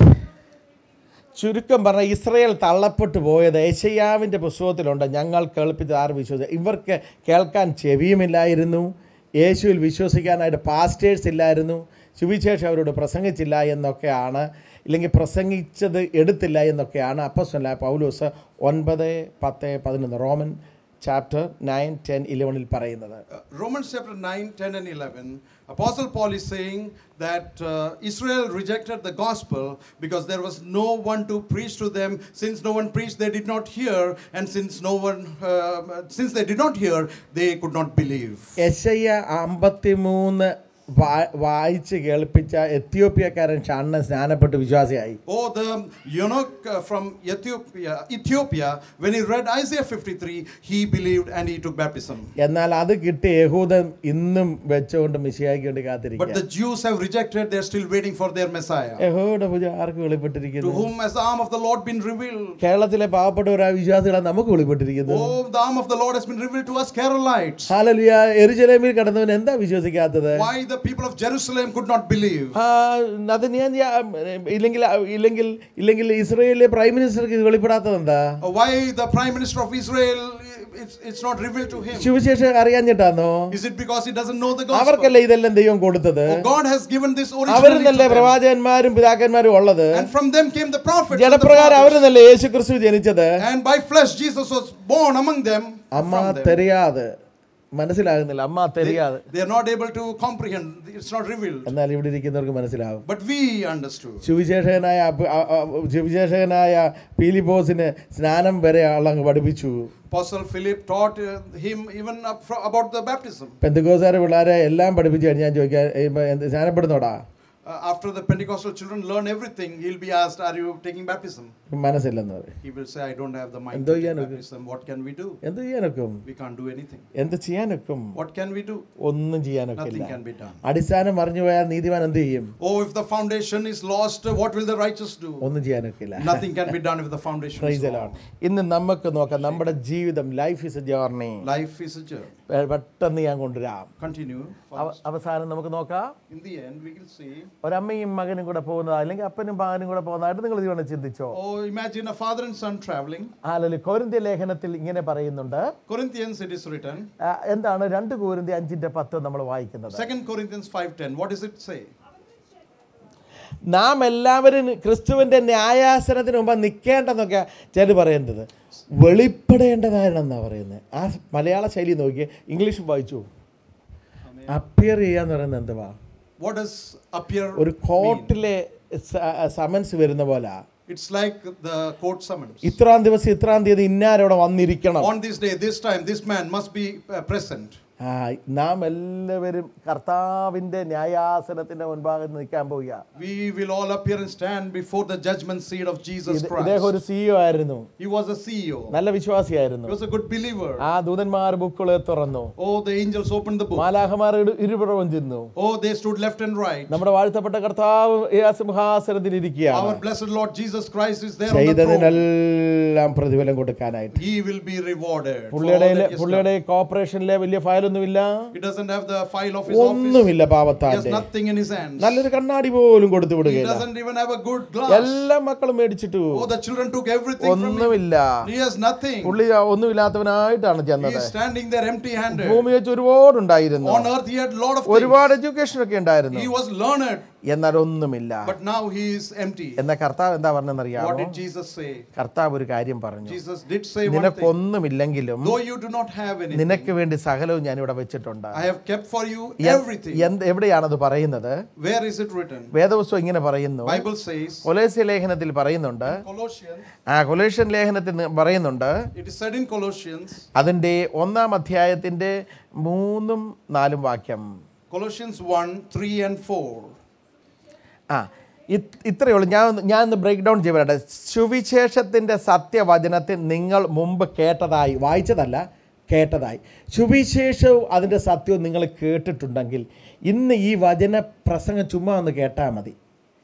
Speaker 1: ചുരുക്കം പറഞ്ഞ ഇസ്രയേൽ തള്ളപ്പെട്ടു പോയത് ഏശയ്യാവിൻ്റെ പുസ്തകത്തിലുണ്ട് ഞങ്ങൾ കേൾപ്പിച്ചത് ആർ വിശ്വസിച്ചു ഇവർക്ക് കേൾക്കാൻ ചെവിയുമില്ലായിരുന്നു യേശുവിൽ വിശ്വസിക്കാനായിട്ട് പാസ്റ്റേഴ്സ് ഇല്ലായിരുന്നു സുവിശേഷം അവരോട് പ്രസംഗിച്ചില്ല എന്നൊക്കെയാണ് ഇല്ലെങ്കിൽ പ്രസംഗിച്ചത് എടുത്തില്ല എന്നൊക്കെയാണ് അപ്പസ്വല്ല പൗലോസ് ഒൻപത് പത്ത് പതിനൊന്ന് റോമൻ ചാപ്റ്റർ നയൻ ടെൻ ഇലവനിൽ പറയുന്നത്
Speaker 2: Uh, Romans chapter 9, 10, and 11, Apostle Paul is saying that uh, Israel rejected the gospel because there was no one to preach to them. Since no one preached, they did not hear, and since no one, uh, since they did not hear, they could not believe.
Speaker 1: യശയ്യ അമ്പത്തിമൂന്ന് വാ- വായിച്ച് കേൾപ്പിച്ച എത്യോപ്യക്കാരൻ ഷണ്ണൻ സ്നാനപ്പെട്ട് വിശ്വാസിയായി
Speaker 2: Oh, the eunuch uh, from Ethiopia, Ethiopia, when he read Isaiah 53, he believed and he took baptism.
Speaker 1: എന്നാൽ അത് കിട്ടി യഹൂദൻ ഇന്നും വെച്ചുകൊണ്ട് മിശിയാക്കി വേണ്ടി
Speaker 2: But
Speaker 1: കാത്തിരിക്കുക
Speaker 2: the Jews have rejected, they're still waiting for their Messiah.
Speaker 1: യഹോയുടെ പൂജ ആർക്ക്
Speaker 2: To
Speaker 1: വെളിപ്പെട്ടിരിക്കുന്നു
Speaker 2: whom has the arm of the Lord been revealed?
Speaker 1: കേരളത്തിലെ പാവപ്പെട്ടവരായ വിശ്വാസികളെ നമുക്ക് വെളിപ്പെട്ടിരിക്കുന്നു
Speaker 2: Oh, the arm of the Lord has been revealed to us, Carolites.
Speaker 1: ഹാലലിയ എരുജലേമിൽ കടന്നവൻ എന്താ വിശ്വസിക്കാത്തത്
Speaker 2: Why the people of Jerusalem could not believe?
Speaker 1: ആ, അത് ഞാൻ ഞാൻ- ഇല്ലെങ്കിൽ ഇല്ലെങ്കിൽ ഇല്ലെങ്കിൽ ഇസ്രയേലിലെ പ്രൈം മിനിസ്റ്റർക്ക് ഇത് വെളിപ്പെടാത്തത് എന്താ
Speaker 2: Uh, Why the prime minister of Israel, it's, it's not revealed to him?
Speaker 1: സുവിശേഷം അറിയാഞ്ഞിട്ടാന്നോ
Speaker 2: Is it because he doesn't know the gospel?
Speaker 1: അവർക്കല്ലേ ഇതെല്ലാം ദൈവം കൊടുത്തത്
Speaker 2: Oh, God has given this originally
Speaker 1: അവരിന്നല്ലേ
Speaker 2: to them.
Speaker 1: പ്രവാചകന്മാരും പിതാക്കന്മാരും ഉള്ളത്
Speaker 2: And from them came the prophets. and the
Speaker 1: ജനപ്രകാരം
Speaker 2: fathers.
Speaker 1: അവരിന്നല്ലേ യേശു ക്രിസ്തു ജനിച്ചത്
Speaker 2: And by flesh, Jesus was born among them.
Speaker 1: അമ്മ
Speaker 2: From them.
Speaker 1: തെരിയാതെ മനസ്സിലാകുന്നില്ല അമ്മ തെരിയാതെ
Speaker 2: They are not able to comprehend. It's not revealed.
Speaker 1: എന്നാൽ ഇവിടെ ഇരിക്കുന്നവർക്ക് മനസ്സിലാകും
Speaker 2: But we understood.
Speaker 1: സുവിശേഷകനായ അപ്പ- അ- അ- സുവിശേഷകനായ പീലിപ്പോസിന് സ്നാനം വരെ ആളങ്ങ് പഠിപ്പിച്ചു
Speaker 2: Apostle Philip taught uh, him even up fro- about the baptism.
Speaker 1: പെന്തക്കോസാരെ പിള്ളേരെ എല്ലാം പഠിപ്പിച്ചു കഴിഞ്ഞ് ഞാൻ ചോദിക്കാൻ ഏ, ഇപ്പൊ എന്ത് സ്നാനപ്പെടുന്നോടാ
Speaker 2: Uh, after the Pentecostal children learn everything, he'll be asked, Are you taking baptism?
Speaker 1: മനസ്സില്ലെന്ന് പറയും
Speaker 2: He will say, I don't have the mind
Speaker 1: എന്തോ
Speaker 2: to take
Speaker 1: ചെയ്യാനൊക്കെ?
Speaker 2: baptism. What can we do?
Speaker 1: എന്ത് ചെയ്യാനൊക്കും
Speaker 2: We can't do anything.
Speaker 1: എന്ത് ചെയ്യാനൊക്കും
Speaker 2: What can we do?
Speaker 1: ഒന്നും ചെയ്യാനൊക്കില്ല
Speaker 2: Nothing can be done.
Speaker 1: അടിസ്ഥാനം മറിഞ്ഞു പോയാൽ നീതിമാൻ എന്ത് ചെയ്യും
Speaker 2: Oh, if the foundation is lost, uh, what will the righteous do?
Speaker 1: ഒന്നും ചെയ്യാനൊക്കില്ല
Speaker 2: Nothing can be done if the foundation
Speaker 1: Praise
Speaker 2: is
Speaker 1: the Lord.
Speaker 2: wrong.
Speaker 1: ഇന്ന് നമുക്ക് നോക്കാം നമ്മുടെ ജീവിതം life is a journey
Speaker 2: Life is a journey.
Speaker 1: പെട്ടെന്ന് ഞാൻ കൊണ്ടുവരാം
Speaker 2: Continue.
Speaker 1: അവ- അവസാനം നമുക്ക് നോക്കാം
Speaker 2: In the end, we will see.
Speaker 1: ഒരമ്മയും മകനും കൂടെ പോകുന്നതാ അല്ലെങ്കിൽ അപ്പനും മകനും കൂടെ പോകുന്നതായിട്ട് നിങ്ങൾ ഇതുകൊണ്ട് ചിന്തിച്ചോ
Speaker 2: Oh, imagine a father and son traveling.
Speaker 1: ആലല് കോരിന്ത്യ ലേഖനത്തിൽ ഇങ്ങനെ പറയുന്നുണ്ട്
Speaker 2: Corinthians, it is written.
Speaker 1: ആ, എന്താണ് രണ്ട് കോരിന്ത്യ അഞ്ചിന്റെ പത്ത് നമ്മൾ വായിക്കുന്നത്
Speaker 2: Second Corinthians 5.10. What does it say?
Speaker 1: നാം എല്ലാവരും ക്രിസ്തുവിന്റെ ന്യായാസനത്തിന് മുമ്പ് നിൽക്കേണ്ടെന്നൊക്കെ ചിലർ പറയുന്നത് വെളിപ്പെടേണ്ടതാണെന്നാ പറയുന്നത് ആ മലയാള ശൈലി നോക്കി ഇംഗ്ലീഷ് വായിച്ചു അപ്പിയർ ചെയ്യാന്ന് പറയുന്നത് എന്തുവാ
Speaker 2: What does appear
Speaker 1: ഒരു
Speaker 2: mean?
Speaker 1: കോർട്ടിലെ സമൻസ് വരുന്ന പോലെ
Speaker 2: It's like the court summons.
Speaker 1: ഇത്രാം ദിവസം ഇത്രാം തീയതി ഇന്നാരവിടെ വന്നിരിക്കണം
Speaker 2: On this day, this time, this man must be uh, present.
Speaker 1: ആ, നാം എല്ലാവരും കർത്താവിൻ്റെ ന്യായാസനത്തിൻ്റെ മുൻപാകെ നിൽക്കാൻ പോവുക
Speaker 2: We will all appear and stand before the judgment seat of Jesus
Speaker 1: ഇത് ഇദ്ദേഹം
Speaker 2: Christ.
Speaker 1: ഒരു സിഇഒ ആയിരുന്നു
Speaker 2: He was a CEO.
Speaker 1: നല്ല വിശ്വാസിയായിരുന്നു
Speaker 2: He was a good believer.
Speaker 1: ആ ദൂതന്മാർ ബുക്കുകളെ തുറന്നു
Speaker 2: Oh, the angels opened the book.
Speaker 1: മാലാഹമാർ ഇരു- ഇരുപുറവും ചെന്നു
Speaker 2: Oh, they stood left and right.
Speaker 1: നമ്മുടെ വാഴ്ത്തപ്പെട്ട കർത്താവ് ഈ സിംഹാസനത്തിൽ ഇരിക്കുകയാണ്
Speaker 2: Our blessed Lord Jesus Christ is there on the throne.
Speaker 1: ചെയ്തതിനെല്ലാം പ്രതിഫലം കൊടുക്കാനായിട്ട്
Speaker 2: He will be rewarded. for all
Speaker 1: പുള്ളിയുടെ
Speaker 2: that he has done.
Speaker 1: പുള്ളിയുടെ കോർപ്പറേഷനിലെ വലിയ ഫയലൊന്നുമില്ല
Speaker 2: He doesn't have the file of his office.
Speaker 1: ഒന്നുമില്ല
Speaker 2: He has
Speaker 1: പാവത്താന്റെ
Speaker 2: nothing in his hands.
Speaker 1: നല്ലൊരു കണ്ണാടി പോലും കൊടുത്തു
Speaker 2: He
Speaker 1: വിടുകയില്ല
Speaker 2: doesn't even have a good glass.
Speaker 1: എല്ലാ മക്കളും മേടിച്ചിട്ടു
Speaker 2: Oh, the children took everything from him.
Speaker 1: ഒന്നുമില്ല
Speaker 2: He has nothing.
Speaker 1: പുള്ളി ഒന്നുമില്ലാത്തവനായിട്ടാണ്
Speaker 2: He
Speaker 1: ചെന്നത്
Speaker 2: is standing there empty handed.
Speaker 1: ഭൂമി വെച്ച് ഒരുപാടുണ്ടായിരുന്നു
Speaker 2: On earth, he had lot of things.
Speaker 1: ഒരുപാട് എഡ്യൂക്കേഷൻ ഒക്കെ ഉണ്ടായിരുന്നു
Speaker 2: He was learned,
Speaker 1: എന്നാൽ ഒന്നുമില്ല
Speaker 2: but now he is empty.
Speaker 1: എന്ന കർത്താവ് എന്താ
Speaker 2: What
Speaker 1: പറഞ്ഞെന്നറിയാമോ
Speaker 2: did Jesus say?
Speaker 1: കർത്താവ് ഒരു കാര്യം പറഞ്ഞു
Speaker 2: Jesus did say one thing.
Speaker 1: നിനക്കൊന്നുമില്ലെങ്കിലും
Speaker 2: Though you do not have anything,
Speaker 1: നിനക്ക് വേണ്ടി സകലവും ഞാൻ ഇവിടെ വെച്ചിട്ടുണ്ട്
Speaker 2: I have kept for you
Speaker 1: എ-
Speaker 2: everything.
Speaker 1: എന്ത് എവിടെയാണത് പറയുന്നത്
Speaker 2: Where is it written?
Speaker 1: വേദപുസ്തകം ഇങ്ങനെ പറയുന്നു
Speaker 2: Bible says,
Speaker 1: കൊലേസ്യ ലേഖനത്തിൽ പറയുന്നുണ്ട്
Speaker 2: Colossians,
Speaker 1: ആ കൊലേഷ്യൻ ലേഖനത്തിൽ നി- പറയുന്നുണ്ട്
Speaker 2: it is said in Colossians,
Speaker 1: അതിൻ്റെ ഒന്നാം അധ്യായത്തിൻ്റെ മൂന്നും നാലും വാക്യം
Speaker 2: Colossians 1, 3 and 4.
Speaker 1: ആ ഇത്- ഇത്രയേ ഉള്ളൂ ഞാൻ ഒന്ന്- ഞാൻ ഒന്ന് ബ്രേക്ക് ഡൗൺ ചെയ്യട്ടെ സുവിശേഷത്തിൻ്റെ സത്യവചനത്തിൽ നിങ്ങൾ മുമ്പ് കേട്ടതായി വായിച്ചതല്ല കേട്ടതായി സുവിശേഷവും അതിൻ്റെ സത്യവും നിങ്ങൾ കേട്ടിട്ടുണ്ടെങ്കിൽ ഇന്ന് ഈ വചന പ്രസംഗം ചുമ്മാ ഒന്ന് കേട്ടാൽ മതി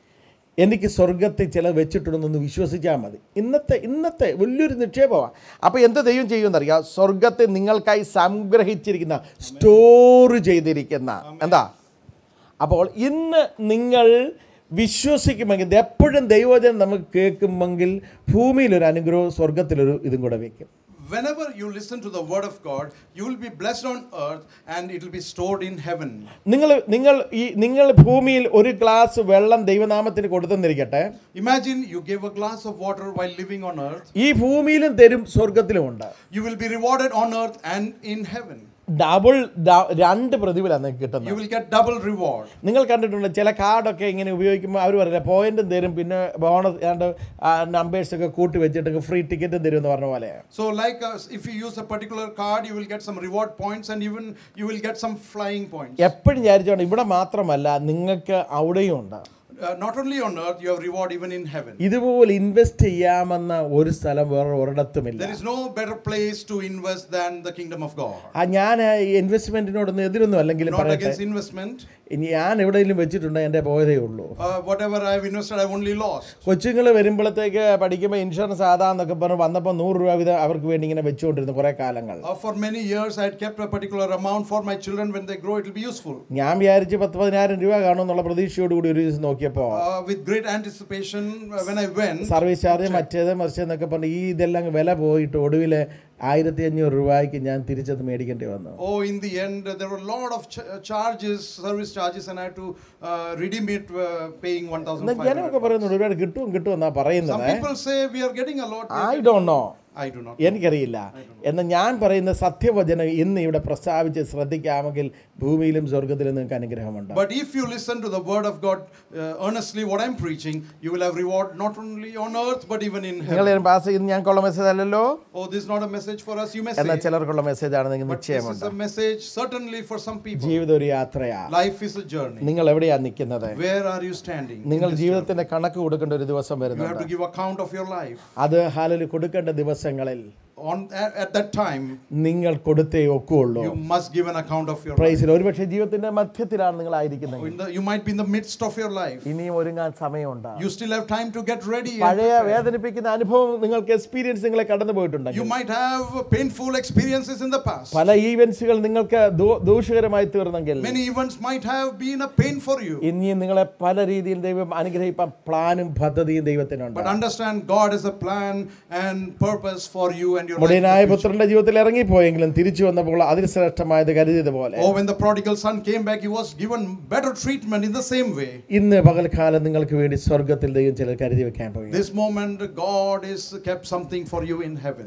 Speaker 1: എനിക്ക് സ്വർഗത്തിൽ ചില വെച്ചിട്ടുണ്ടെന്നൊന്ന് വിശ്വസിച്ചാൽ മതി ഇന്നത്തെ ഇന്നത്തെ വലിയൊരു നിക്ഷേപമാണ് അപ്പോൾ എന്ത് ദൈവം ചെയ്യുമെന്നറിയാം സ്വർഗത്തിൽ നിങ്ങൾക്കായി സംഗ്രഹിച്ചിരിക്കുന്ന സ്റ്റോർ ചെയ്തിരിക്കുന്ന എന്താ അപ്പോൾ ഇന്ന് നിങ്ങൾ വിശ്വസിക്കുമെങ്കിൽ ഇത് എപ്പോഴും ദൈവവചനം നമുക്ക് കേൾക്കുമെങ്കിൽ ഭൂമിയിലൊരു അനുഗ്രഹവും സ്വർഗത്തിലൊരു ഇതും കൂടെ വയ്ക്കും
Speaker 2: Whenever you listen to the word of God, you will be blessed on earth and it will be stored in heaven.
Speaker 1: നിങ്ങൾ നിങ്ങൾ ഈ നിങ്ങൾ ഭൂമിയിൽ ഒരു ഗ്ലാസ് വെള്ളം ദൈവനാമത്തിന് കൊടുത്തെന്നിരിക്കട്ടെ
Speaker 2: Imagine you gave a glass of water while living on earth.
Speaker 1: ഈ ഭൂമിയിലും തരും സ്വർഗത്തിലുമുണ്ട്
Speaker 2: You will be rewarded on earth and in heaven.
Speaker 1: Double രണ്ട് പ്രതിഫലം നിങ്ങൾക്ക് കിട്ടുന്നത്
Speaker 2: You will get double reward.
Speaker 1: നിങ്ങൾ കണ്ടിട്ടുണ്ട് ചില കാർഡൊക്കെ ഇങ്ങനെ ഉപയോഗിക്കുമ്പോൾ അവർ പറയില്ല പോയിന്റും തരും പിന്നെ ബോണസ് ഏതാണ്ട് നമ്പേഴ്സ് ഒക്കെ കൂട്ടി വെച്ചിട്ട് ഫ്രീ ടിക്കറ്റും തരും എന്ന് പറഞ്ഞ പോലെ
Speaker 2: So, like uh, if you use a particular card, you will get some reward points and even you will get some flying points.
Speaker 1: എപ്പോഴും വിചാരിച്ചോണ്ട് ഇവിടെ മാത്രമല്ല നിങ്ങൾക്ക് അവിടെയും ഉണ്ട്
Speaker 2: Uh, not only on earth, you have reward even in heaven.
Speaker 1: ഇതുപോലെ invest ചെയ്യാമെന്ന ഒരു സ്ഥലം വേറെ ഒരിടത്തുമില്ല
Speaker 2: There is no better place to invest than the kingdom of God.
Speaker 1: ആ ഞാൻ ഇൻവെസ്റ്റ്മെന്റിനോടൊന്നും എതിരൊന്നും അല്ലെങ്കിലും
Speaker 2: Not
Speaker 1: പറയട്ടെ
Speaker 2: against investment.
Speaker 1: ഇനി ഞാൻ എവിടെയെങ്കിലും വെച്ചിട്ടുണ്ട് എൻ്റെ പോയതേ ഉള്ളൂ
Speaker 2: Uh, whatever I have invested, I have only lost.
Speaker 1: കൊച്ചുങ്ങൾ വരുമ്പോഴത്തേക്ക് പഠിക്കുമ്പോൾ ഇൻഷുറൻസ് ആതാന്നൊക്കെ പറഞ്ഞ് വന്നപ്പോൾ നൂറ് രൂപ വീതം അവർക്ക് വേണ്ടി ഇങ്ങനെ വെച്ചുകൊണ്ടിരുന്നു കുറേ കാലങ്ങൾ
Speaker 2: Uh, for many years, I had kept a particular amount for my children. When they grow, it will be useful.
Speaker 1: ഞാൻ വിചാരിച്ച് പത്ത് പതിനായിരം രൂപ കാണുമെന്നുള്ള പ്രതീക്ഷയോടുകൂടി ഒരു ദിവസം നോക്കിയപ്പോൾ
Speaker 2: Uh, with great anticipation, uh, when I went,
Speaker 1: service charge മറ്റേത് മറിച്ചതെന്നൊക്കെ പറഞ്ഞ് ഈ ഇതെല്ലാം വില പോയിട്ട് ഒടുവിൽ ആയിരത്തി അഞ്ഞൂറ് രൂപയ്ക്ക് ഞാൻ തിരിച്ചത് മേടിക്കേണ്ടി വന്നു
Speaker 2: oh, in the end, uh, there were a lot of ch- uh, charges, service charges, and I had to uh, redeem it uh, paying
Speaker 1: എന്നാൽ
Speaker 2: 1,500.
Speaker 1: ജനമൊക്കെ പറയുന്നുണ്ട് ഒരുപാട് കിട്ടും കിട്ടും എന്നാ
Speaker 2: Some
Speaker 1: പറയുന്നത്
Speaker 2: people say we are getting a lot. we are
Speaker 1: I
Speaker 2: getting-
Speaker 1: don't know
Speaker 2: I do not.
Speaker 1: എനിക്കറിയില്ല എന്നാൽ ഞാൻ പറയുന്ന സത്യവചനം ഇന്ന് ഇവിടെ പ്രസ്താവിച്ച് ശ്രദ്ധിക്കാമെങ്കിൽ ഭൂമിയിലും സ്വർഗത്തിലും നിങ്ങൾക്ക് അനുഗ്രഹമുണ്ട്
Speaker 2: But if you listen to the word of God uh, earnestly, what I'm preaching, you will have reward not only on earth but even in
Speaker 1: നിങ്ങൾ
Speaker 2: heaven.
Speaker 1: പാസ് ചെയ്യുന്ന ഞങ്ങൾക്കുള്ള മെസ്സേജ് അല്ലല്ലോ
Speaker 2: Oh, this is not a message for us, you may
Speaker 1: എന്നാൽ
Speaker 2: say.
Speaker 1: ചിലർക്കുള്ള message ആണ് നിങ്ങൾ
Speaker 2: But this is
Speaker 1: നിശ്ചയമുണ്ട്
Speaker 2: a message certainly for some people.
Speaker 1: ജീവിതം ഒരു യാത്രയാ
Speaker 2: Life is a journey.
Speaker 1: നിങ്ങൾ എവിടെയാ നിൽക്കുന്നത്
Speaker 2: Where are you standing? in
Speaker 1: നിങ്ങൾ
Speaker 2: this
Speaker 1: ജീവിതത്തിന്റെ കണക്ക് കൊടുക്കേണ്ട ഒരു ദിവസം
Speaker 2: journey? You have
Speaker 1: വരുന്നുണ്ട്
Speaker 2: to give account of your life.
Speaker 1: അത് ഹാലിൽ കൊടുക്കേണ്ട ദിവസങ്ങളിൽ
Speaker 2: On at, at that time,
Speaker 1: നിങ്ങൾ കൊടുത്തേ ഒക്കുള്ളൂ
Speaker 2: you must give an account of your life.
Speaker 1: പ്രൈസിൽ ഒരുപക്ഷെ ജീവിതത്തിന്റെ മധ്യത്തിലാണ് നിങ്ങൾ ആയിരിക്കുന്നത്
Speaker 2: In the, you might be in the midst of your life.
Speaker 1: ഇനിയും ഒരുങ്ങാൻ സമയമുണ്ട്
Speaker 2: You still have time to get ready. and
Speaker 1: പഴയ
Speaker 2: prepare.
Speaker 1: വേദനിപ്പിക്കുന്ന അനുഭവം നിങ്ങൾക്ക് എക്സ്പീരിയൻസ് നിങ്ങളെ കടന്നു
Speaker 2: You
Speaker 1: പോയിട്ടുണ്ടെങ്കിൽ
Speaker 2: might have painful experiences in the past.
Speaker 1: പല ഈവൻസുകൾ നിങ്ങൾക്ക് ദൂ- ദൂഷ്യകരമായി തീർന്നെങ്കിൽ
Speaker 2: Many events might have been a pain for you.
Speaker 1: ഇനിയും നിങ്ങളെ പല രീതിയിൽ ദൈവം അനുഗ്രഹിപ്പാൻ പ്ലാനും പദ്ധതിയും ദൈവത്തിനുണ്ട്
Speaker 2: But understand God has a plan and purpose for you and your life. in
Speaker 1: മുടിയനായ
Speaker 2: the future.
Speaker 1: പുത്രന്റെ ജീവിതത്തിൽ ഇറങ്ങിപ്പോയെങ്കിലും തിരിച്ചു വന്നപ്പോൾ അതിന് ശ്രേഷ്ഠമായത് കരുതിയതുപോലെ
Speaker 2: Oh, when the prodigal son came back, he was given better treatment in the same way.
Speaker 1: ഇന്ന് പകൽക്കാലം നിങ്ങൾക്ക് വേണ്ടി സ്വർഗത്തിൽ ദൈവം ചിലർ കരുതി വെക്കാൻ പോയി
Speaker 2: This moment, God is kept something for you in heaven.